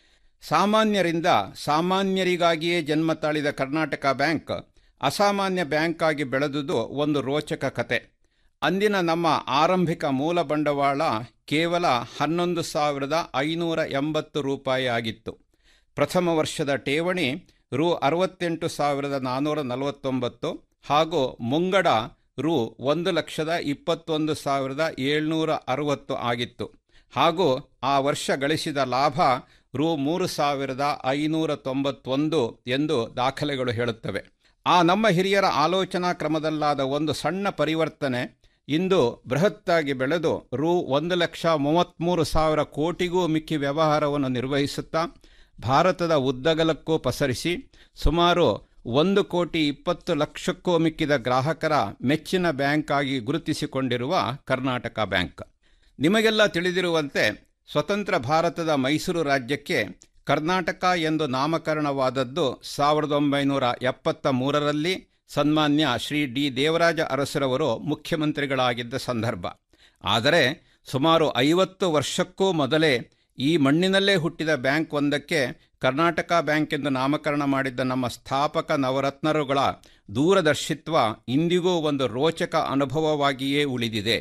ಸಾಮಾನ್ಯರಿಂದ ಸಾಮಾನ್ಯರಿಗಾಗಿಯೇ ಜನ್ಮ ತಾಳಿದ ಕರ್ನಾಟಕ ಬ್ಯಾಂಕ್ ಅಸಾಮಾನ್ಯ ಬ್ಯಾಂಕ್ ಆಗಿ ಬೆಳೆದುದು ಒಂದು ರೋಚಕ ಕತೆ ಅಂದಿನ ನಮ್ಮ ಆರಂಭಿಕ ಮೂಲ ಬಂಡವಾಳ ಕೇವಲ ಹನ್ನೊಂದು ಸಾವಿರದ ಐನೂರ ಎಂಬತ್ತು ರೂಪಾಯಿ ಆಗಿತ್ತು ಪ್ರಥಮ ವರ್ಷದ ಠೇವಣಿ ರು ಅರವತ್ತೆಂಟು ಸಾವಿರದ ನಾನ್ನೂರ ನಲವತ್ತೊಂಬತ್ತು ಹಾಗೂ ಮುಂಗಡ ರು ಒಂದು ಲಕ್ಷದ ಇಪ್ಪತ್ತೊಂದು ಸಾವಿರದ ಏಳ್ನೂರ ಅರವತ್ತು ಆಗಿತ್ತು ಹಾಗೂ ಆ ವರ್ಷ ಗಳಿಸಿದ ಲಾಭ ರು ಮೂರು ಸಾವಿರದ ಐನೂರ ತೊಂಬತ್ತೊಂದು ಎಂದು ದಾಖಲೆಗಳು ಹೇಳುತ್ತವೆ ಆ ನಮ್ಮ ಹಿರಿಯರ ಆಲೋಚನಾ ಕ್ರಮದಲ್ಲಾದ ಒಂದು ಸಣ್ಣ ಪರಿವರ್ತನೆ ಇಂದು ಬೃಹತ್ತಾಗಿ ಬೆಳೆದು ರು ಒಂದು ಲಕ್ಷ ಮೂವತ್ತ್ಮೂರು ಸಾವಿರ ಕೋಟಿಗೂ ಮಿಕ್ಕಿ ವ್ಯವಹಾರವನ್ನು ನಿರ್ವಹಿಸುತ್ತಾ ಭಾರತದ ಉದ್ದಗಲಕ್ಕೂ ಪಸರಿಸಿ ಸುಮಾರು ಒಂದು ಕೋಟಿ ಇಪ್ಪತ್ತು ಲಕ್ಷಕ್ಕೂ ಮಿಕ್ಕಿದ ಗ್ರಾಹಕರ ಮೆಚ್ಚಿನ ಬ್ಯಾಂಕ್ ಆಗಿ ಗುರುತಿಸಿಕೊಂಡಿರುವ ಕರ್ನಾಟಕ ಬ್ಯಾಂಕ್ ನಿಮಗೆಲ್ಲ ತಿಳಿದಿರುವಂತೆ ಸ್ವತಂತ್ರ ಭಾರತದ ಮೈಸೂರು ರಾಜ್ಯಕ್ಕೆ ಕರ್ನಾಟಕ ಎಂದು ನಾಮಕರಣವಾದದ್ದು ಸಾವಿರದ ಒಂಬೈನೂರ ಎಪ್ಪತ್ತ ಮೂರರಲ್ಲಿ ಸನ್ಮಾನ್ಯ ಶ್ರೀ ಡಿ ದೇವರಾಜ ಅರಸರವರು ಮುಖ್ಯಮಂತ್ರಿಗಳಾಗಿದ್ದ ಸಂದರ್ಭ ಆದರೆ ಸುಮಾರು ಐವತ್ತು ವರ್ಷಕ್ಕೂ ಮೊದಲೇ ಈ ಮಣ್ಣಿನಲ್ಲೇ ಹುಟ್ಟಿದ ಬ್ಯಾಂಕ್ ಒಂದಕ್ಕೆ ಕರ್ನಾಟಕ ಬ್ಯಾಂಕ್ ಎಂದು ನಾಮಕರಣ ಮಾಡಿದ್ದ ನಮ್ಮ ಸ್ಥಾಪಕ ನವರತ್ನರುಗಳ ದೂರದರ್ಶಿತ್ವ ಇಂದಿಗೂ ಒಂದು ರೋಚಕ ಅನುಭವವಾಗಿಯೇ ಉಳಿದಿದೆ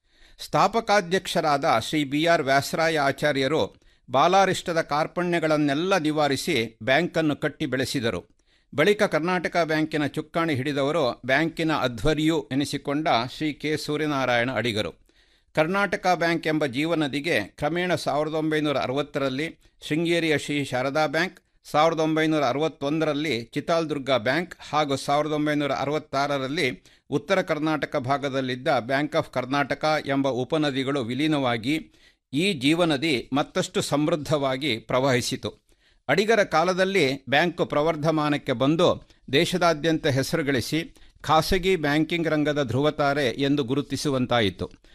ಸ್ಥಾಪಕಾಧ್ಯಕ್ಷರಾದ ಶ್ರೀ ಬಿ ಆರ್ ವ್ಯಾಸರಾಯ ಆಚಾರ್ಯರು ಬಾಲಾರಿಷ್ಟದ ಕಾರ್ಪಣ್ಯಗಳನ್ನೆಲ್ಲ ನಿವಾರಿಸಿ ಬ್ಯಾಂಕನ್ನು ಕಟ್ಟಿ ಬೆಳೆಸಿದರು ಬಳಿಕ ಕರ್ನಾಟಕ ಬ್ಯಾಂಕಿನ ಚುಕ್ಕಾಣಿ ಹಿಡಿದವರು ಬ್ಯಾಂಕಿನ ಅಧ್ವರ್ಯು ಎನಿಸಿಕೊಂಡ ಶ್ರೀ ಕೆ ಸೂರ್ಯನಾರಾಯಣ ಅಡಿಗರು ಕರ್ನಾಟಕ ಬ್ಯಾಂಕ್ ಎಂಬ ಜೀವನದಿಗೆ ಕ್ರಮೇಣ ಸಾವಿರದ ಒಂಬೈನೂರ ಅರವತ್ತರಲ್ಲಿ ಶೃಂಗೇರಿಯ ಶ್ರೀ ಶಾರದಾ ಬ್ಯಾಂಕ್ ಸಾವಿರದ ಒಂಬೈನೂರ ಅರವತ್ತೊಂದರಲ್ಲಿ ಚಿತಾಲ್ದುರ್ಗ ಬ್ಯಾಂಕ್ ಹಾಗೂ ಸಾವಿರದ ಒಂಬೈನೂರ ಅರವತ್ತಾರರಲ್ಲಿ ಉತ್ತರ ಕರ್ನಾಟಕ ಭಾಗದಲ್ಲಿದ್ದ ಬ್ಯಾಂಕ್ ಆಫ್ ಕರ್ನಾಟಕ ಎಂಬ ಉಪನದಿಗಳು ವಿಲೀನವಾಗಿ ಈ ಜೀವನದಿ ಮತ್ತಷ್ಟು ಸಮೃದ್ಧವಾಗಿ ಪ್ರವಹಿಸಿತು ಅಡಿಗರ ಕಾಲದಲ್ಲಿ ಬ್ಯಾಂಕು ಪ್ರವರ್ಧಮಾನಕ್ಕೆ ಬಂದು ದೇಶದಾದ್ಯಂತ ಹೆಸರು ಗಳಿಸಿ ಖಾಸಗಿ ಬ್ಯಾಂಕಿಂಗ್ ರಂಗದ ಧ್ರುವತಾರೆ ಎಂದು ಗುರುತಿಸುವಂತಾಯಿತು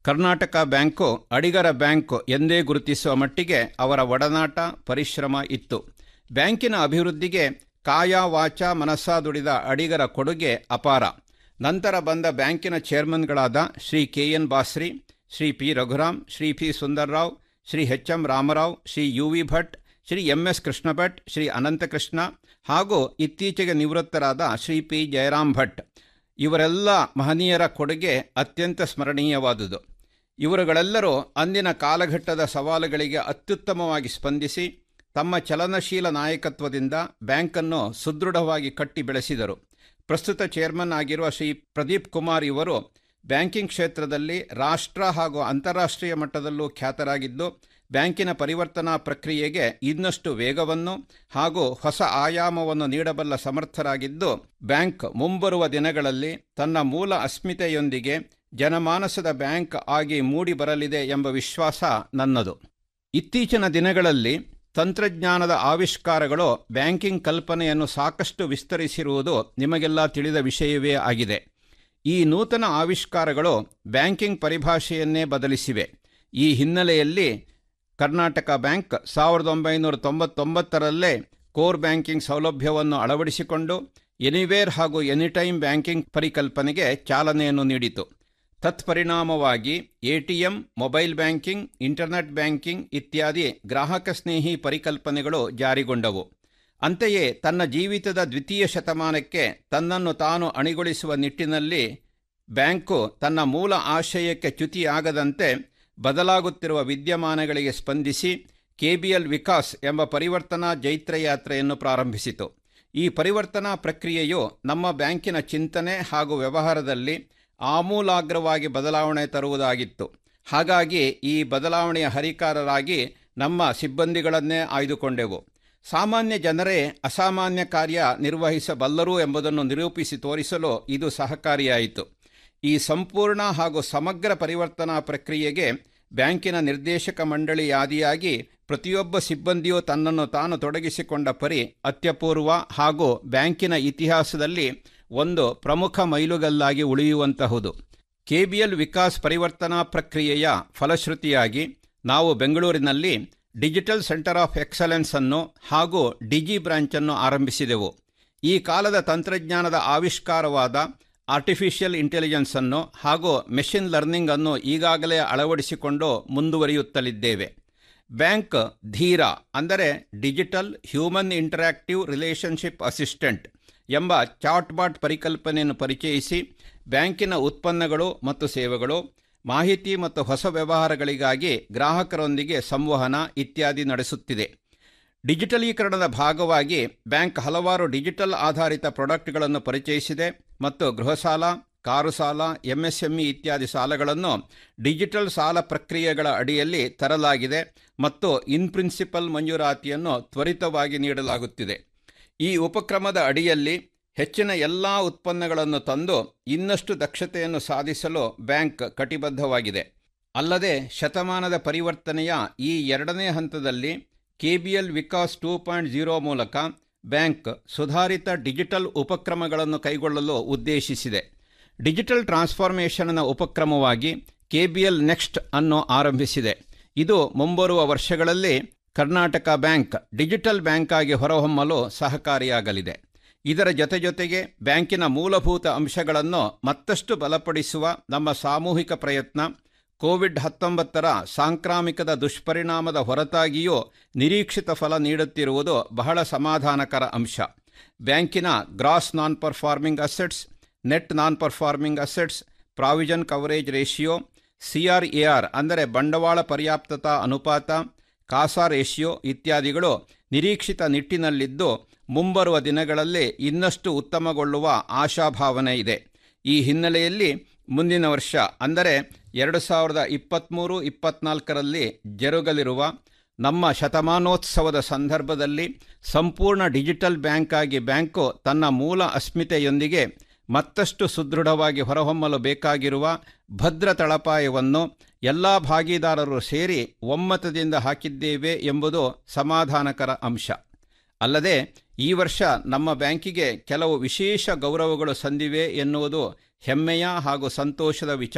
ಕರ್ನಾಟಕ ಬ್ಯಾಂಕು ಅಡಿಗರ ಬ್ಯಾಂಕು ಎಂದೇ ಗುರುತಿಸುವ ಮಟ್ಟಿಗೆ ಅವರ ಒಡನಾಟ ಪರಿಶ್ರಮ ಇತ್ತು ಬ್ಯಾಂಕಿನ ಅಭಿವೃದ್ಧಿಗೆ ಕಾಯ ವಾಚ ಮನಸ್ಸ ದುಡಿದ ಅಡಿಗರ ಕೊಡುಗೆ ಅಪಾರ ನಂತರ ಬಂದ ಬ್ಯಾಂಕಿನ ಚೇರ್ಮನ್ಗಳಾದ Shri K N Basri Shri P Raghuram Shri P Sundarrao Shri H M Ramarao Shri U V Bhat Shri M S Krishna Bhat Shri Ananthakrishna ಹಾಗೂ ಇತ್ತೀಚೆಗೆ ನಿವೃತ್ತರಾದ ಶ್ರೀ ಪಿ ಜಯರಾಮ್ ಭಟ್ ಇವರೆಲ್ಲ ಮಹನೀಯರ ಕೊಡುಗೆ ಅತ್ಯಂತ ಸ್ಮರಣೀಯವಾದುದು ಇವರುಗಳೆಲ್ಲರೂ ಅಂದಿನ ಕಾಲಘಟ್ಟದ ಸವಾಲುಗಳಿಗೆ ಅತ್ಯುತ್ತಮವಾಗಿ ಸ್ಪಂದಿಸಿ ತಮ್ಮ ಚಲನಶೀಲ ನಾಯಕತ್ವದಿಂದ ಬ್ಯಾಂಕನ್ನು ಸುದೃಢವಾಗಿ ಕಟ್ಟಿ ಬೆಳೆಸಿದರು ಪ್ರಸ್ತುತ ಚೇರ್ಮನ್ ಆಗಿರುವ ಶ್ರೀ ಪ್ರದೀಪ್ ಕುಮಾರ್ ಇವರು ಬ್ಯಾಂಕಿಂಗ್ ಕ್ಷೇತ್ರದಲ್ಲಿ ರಾಷ್ಟ್ರ ಹಾಗೂ ಅಂತಾರಾಷ್ಟ್ರೀಯ ಮಟ್ಟದಲ್ಲೂ ಖ್ಯಾತರಾಗಿದ್ದು ಬ್ಯಾಂಕಿನ ಪರಿವರ್ತನಾ ಪ್ರಕ್ರಿಯೆಗೆ ಇನ್ನಷ್ಟು ವೇಗವನ್ನು ಹಾಗೂ ಹೊಸ ಆಯಾಮವನ್ನು ನೀಡಬಲ್ಲ ಸಮರ್ಥರಾಗಿದ್ದು ಬ್ಯಾಂಕ್ ಮುಂಬರುವ ದಿನಗಳಲ್ಲಿ ತನ್ನ ಮೂಲ ಅಸ್ಮಿತೆಯೊಂದಿಗೆ ಜನಮಾನಸದ ಬ್ಯಾಂಕ್ ಆಗಿ ಮೂಡಿ ಬರಲಿದೆ ಎಂಬ ವಿಶ್ವಾಸ ನನ್ನದು ಇತ್ತೀಚಿನ ದಿನಗಳಲ್ಲಿ ತಂತ್ರಜ್ಞಾನದ ಆವಿಷ್ಕಾರಗಳು ಬ್ಯಾಂಕಿಂಗ್ ಕಲ್ಪನೆಯನ್ನು ಸಾಕಷ್ಟು ವಿಸ್ತರಿಸಿರುವುದು ನಿಮಗೆಲ್ಲ ತಿಳಿದ ವಿಷಯವೇ ಆಗಿದೆ ಈ ನೂತನ ಆವಿಷ್ಕಾರಗಳು ಬ್ಯಾಂಕಿಂಗ್ ಪರಿಭಾಷೆಯನ್ನೇ ಬದಲಿಸಿವೆ ಈ ಹಿನ್ನೆಲೆಯಲ್ಲಿ ಕರ್ನಾಟಕ ಬ್ಯಾಂಕ್ ಸಾವಿರದ ಒಂಬೈನೂರ ತೊಂಬತ್ತೊಂಬತ್ತರಲ್ಲೇ ಕೋರ್ ಬ್ಯಾಂಕಿಂಗ್ ಸೌಲಭ್ಯವನ್ನು ಅಳವಡಿಸಿಕೊಂಡು ಎನಿವೇರ್ ಹಾಗೂ ಎನಿಟೈಮ್ ಬ್ಯಾಂಕಿಂಗ್ ಪರಿಕಲ್ಪನೆಗೆ ಚಾಲನೆಯನ್ನು ನೀಡಿತು ತತ್ಪರಿಣಾಮವಾಗಿ ATM mobile banking internet banking ಇತ್ಯಾದಿ ಗ್ರಾಹಕ ಸ್ನೇಹಿ ಪರಿಕಲ್ಪನೆಗಳು ಜಾರಿಗೊಂಡವು ಅಂತೆಯೇ ತನ್ನ ಜೀವಿತದ ದ್ವಿತೀಯ ಶತಮಾನಕ್ಕೆ ತನ್ನನ್ನು ತಾನು ಅಣಿಗೊಳಿಸುವ ನಿಟ್ಟಿನಲ್ಲಿ ಬ್ಯಾಂಕು ತನ್ನ ಮೂಲ ಆಶಯಕ್ಕೆ ಚ್ಯುತಿಯಾಗದಂತೆ ಬದಲಾಗುತ್ತಿರುವ ವಿದ್ಯಮಾನಗಳಿಗೆ ಸ್ಪಂದಿಸಿ ಕೆಬಿಎಲ್ ವಿಕಾಸ್ ಎಂಬ ಪರಿವರ್ತನಾ ಜೈತ್ರಯಾತ್ರೆಯನ್ನು ಪ್ರಾರಂಭಿಸಿತು ಈ ಪರಿವರ್ತನಾ ಪ್ರಕ್ರಿಯೆಯು ನಮ್ಮ ಬ್ಯಾಂಕಿನ ಚಿಂತನೆ ಹಾಗೂ ವ್ಯವಹಾರದಲ್ಲಿ ಆಮೂಲಾಗ್ರವಾಗಿ ಬದಲಾವಣೆ ತರುವುದಾಗಿತ್ತು ಹಾಗಾಗಿ ಈ ಬದಲಾವಣೆಯ ಹರಿಕಾರರಾಗಿ ನಮ್ಮ ಸಿಬ್ಬಂದಿಗಳನ್ನೇ ಆಯ್ದುಕೊಂಡೆವು ಸಾಮಾನ್ಯ ಜನರೇ ಅಸಾಮಾನ್ಯ ಕಾರ್ಯ ನಿರ್ವಹಿಸಬಲ್ಲರು ಎಂಬುದನ್ನು ನಿರೂಪಿಸಿ ತೋರಿಸಲು ಇದು ಸಹಕಾರಿಯಾಯಿತು ಈ ಸಂಪೂರ್ಣ ಹಾಗೂ ಸಮಗ್ರ ಪರಿವರ್ತನಾ ಪ್ರಕ್ರಿಯೆಗೆ ಬ್ಯಾಂಕಿನ ನಿರ್ದೇಶಕ ಮಂಡಳಿಯಾದಿಯಾಗಿ ಪ್ರತಿಯೊಬ್ಬ ಸಿಬ್ಬಂದಿಯೂ ತನ್ನನ್ನು ತಾನು ತೊಡಗಿಸಿಕೊಂಡ ಪರಿ ಅತ್ಯಪೂರ್ವ ಹಾಗೂ ಬ್ಯಾಂಕಿನ ಇತಿಹಾಸದಲ್ಲಿ ಒಂದು ಪ್ರಮುಖ ಮೈಲುಗಲ್ಲಾಗಿ ಉಳಿಯುವಂತಹುದು ಕೆಬಿಎಲ್ ವಿಕಾಸ್ ಪರಿವರ್ತನಾ ಪ್ರಕ್ರಿಯೆಯ ಫಲಶ್ರುತಿಯಾಗಿ ನಾವು ಬೆಂಗಳೂರಿನಲ್ಲಿ ಡಿಜಿಟಲ್ ಸೆಂಟರ್ ಆಫ್ ಎಕ್ಸಲೆನ್ಸ್ ಅನ್ನು ಹಾಗೂ ಡಿಜಿ ಬ್ರಾಂಚ್ ಅನ್ನು ಆರಂಭಿಸಿದೆವು ಈ ಕಾಲದ ತಂತ್ರಜ್ಞಾನದ ಆವಿಷ್ಕಾರವಾದ ಆರ್ಟಿಫಿಷಿಯಲ್ ಇಂಟೆಲಿಜೆನ್ಸ್ ಅನ್ನು ಹಾಗೂ ಮೆಷಿನ್ ಲರ್ನಿಂಗ್ ಅನ್ನು ಈಗಾಗಲೇ ಅಳವಡಿಸಿಕೊಂಡು ಮುಂದುವರಿಯುತ್ತಲಿದ್ದೇವೆ ಬ್ಯಾಂಕ್ ಧೀರ ಅಂದರೆ digital human interactive relationship assistant ಎಂಬ ಚಾಟ್ಬಾಟ್ ಪರಿಕಲ್ಪನೆಯನ್ನು ಪರಿಚಯಿಸಿ ಬ್ಯಾಂಕಿನ ಉತ್ಪನ್ನಗಳು ಮತ್ತು ಸೇವೆಗಳು ಮಾಹಿತಿ ಮತ್ತು ಹೊಸ ವ್ಯವಹಾರಗಳಿಗಾಗಿ ಗ್ರಾಹಕರೊಂದಿಗೆ ಸಂವಹನ ಇತ್ಯಾದಿ ನಡೆಸುತ್ತಿದೆ ಡಿಜಿಟಲೀಕರಣದ ಭಾಗವಾಗಿ ಬ್ಯಾಂಕ್ ಹಲವಾರು ಡಿಜಿಟಲ್ ಆಧಾರಿತ ಪ್ರಾಡಕ್ಟ್ಗಳನ್ನು ಪರಿಚಯಿಸಿದೆ ಮತ್ತು ಗೃಹ ಸಾಲ ಕಾರು ಸಾಲ ಎಂಎಸ್ಎಂಇ ಇತ್ಯಾದಿ ಸಾಲಗಳನ್ನು ಡಿಜಿಟಲ್ ಸಾಲ ಪ್ರಕ್ರಿಯೆಗಳ ಅಡಿಯಲ್ಲಿ ತರಲಾಗಿದೆ ಮತ್ತು ಇನ್ ಪ್ರಿನ್ಸಿಪಲ್ ಮಂಜೂರಾತಿಯನ್ನು ತ್ವರಿತವಾಗಿ ನೀಡಲಾಗುತ್ತಿದೆ ಈ ಉಪಕ್ರಮದ ಅಡಿಯಲ್ಲಿ ಹೆಚ್ಚಿನ ಎಲ್ಲ ಉತ್ಪನ್ನಗಳನ್ನು ತಂದು ಇನ್ನಷ್ಟು ದಕ್ಷತೆಯನ್ನು ಸಾಧಿಸಲು ಬ್ಯಾಂಕ್ ಕಟಿಬದ್ಧವಾಗಿದೆ ಅಲ್ಲದೆ ಶತಮಾನದ ಪರಿವರ್ತನೆಯ ಈ ಎರಡನೇ ಹಂತದಲ್ಲಿ KBL Vikas two point zero ಮೂಲಕ ಬ್ಯಾಂಕ್ ಸುಧಾರಿತ ಡಿಜಿಟಲ್ ಉಪಕ್ರಮಗಳನ್ನು ಕೈಗೊಳ್ಳಲು ಉದ್ದೇಶಿಸಿದೆ ಡಿಜಿಟಲ್ ಟ್ರಾನ್ಸ್ಫಾರ್ಮೇಷನ್ನ ಉಪಕ್ರಮವಾಗಿ ಕೆಬಿಎಲ್ ನೆಕ್ಸ್ಟ್ ಅನ್ನು ಆರಂಭಿಸಿದೆ ಇದು ಮುಂಬರುವ ವರ್ಷಗಳಲ್ಲಿ ಕರ್ನಾಟಕ ಬ್ಯಾಂಕ್ ಡಿಜಿಟಲ್ ಬ್ಯಾಂಕ್ ಆಗಿ ಹೊರಹೊಮ್ಮಲು ಸಹಕಾರಿಯಾಗಲಿದೆ ಇದರ ಜೊತೆ ಜೊತೆಗೆ ಬ್ಯಾಂಕಿನ ಮೂಲಭೂತ ಅಂಶಗಳನ್ನು ಮತ್ತಷ್ಟು ಬಲಪಡಿಸುವ ನಮ್ಮ ಸಾಮೂಹಿಕ ಪ್ರಯತ್ನ ಕೋವಿಡ್ ಹತ್ತೊಂಬತ್ತರ ಸಾಂಕ್ರಾಮಿಕದ ದುಷ್ಪರಿಣಾಮದ ಹೊರತಾಗಿಯೂ ನಿರೀಕ್ಷಿತ ಫಲ ನೀಡುತ್ತಿರುವುದು ಬಹಳ ಸಮಾಧಾನಕರ ಅಂಶ ಬ್ಯಾಂಕಿನ gross non performing assets net non performing assets provision coverage ratio CRAR ಅಂದರೆ ಬಂಡವಾಳ ಪರ್ಯಾಪ್ತತಾ ಅನುಪಾತ ಕಾಸಾ ರೇಷಿಯೋ ಇತ್ಯಾದಿಗಳು ನಿರೀಕ್ಷಿತ ನಿಟ್ಟಿನಲ್ಲಿದ್ದು ಮುಂಬರುವ ದಿನಗಳಲ್ಲಿ ಇನ್ನಷ್ಟು ಉತ್ತಮಗೊಳ್ಳುವ ಆಶಾಭಾವನೆ ಇದೆ ಈ ಹಿನ್ನೆಲೆಯಲ್ಲಿ ಮುಂದಿನ ವರ್ಷ ಅಂದರೆ ಎರಡು ಸಾವಿರದ ಇಪ್ಪತ್ತ್ಮೂರು ಇಪ್ಪತ್ನಾಲ್ಕರಲ್ಲಿ ಜರುಗಲಿರುವ ನಮ್ಮ ಶತಮಾನೋತ್ಸವದ ಸಂದರ್ಭದಲ್ಲಿ ಸಂಪೂರ್ಣ ಡಿಜಿಟಲ್ ಬ್ಯಾಂಕ್ ಆಗಿ ಬ್ಯಾಂಕು ತನ್ನ ಮೂಲ ಅಸ್ಮಿತೆಯೊಂದಿಗೆ ಮತ್ತಷ್ಟು ಸುದೃಢವಾಗಿ ಹೊರಹೊಮ್ಮಲು ಬೇಕಾಗಿರುವ ಭದ್ರ ತಳಪಾಯವನ್ನು ಎಲ್ಲ ಭಾಗಿದಾರರು ಸೇರಿ ಒಮ್ಮತದಿಂದ ಹಾಕಿದ್ದೇವೆ ಎಂಬುದು ಸಮಾಧಾನಕರ ಅಂಶ ಅಲ್ಲದೆ ಈ ವರ್ಷ ನಮ್ಮ ಬ್ಯಾಂಕಿಗೆ ಕೆಲವು ವಿಶೇಷ ಗೌರವಗಳು ಸಂದಿವೆ ಎನ್ನುವುದು ಹೆಮ್ಮೆಯ ಹಾಗೂ ಸಂತೋಷದ ವಿಚಾರ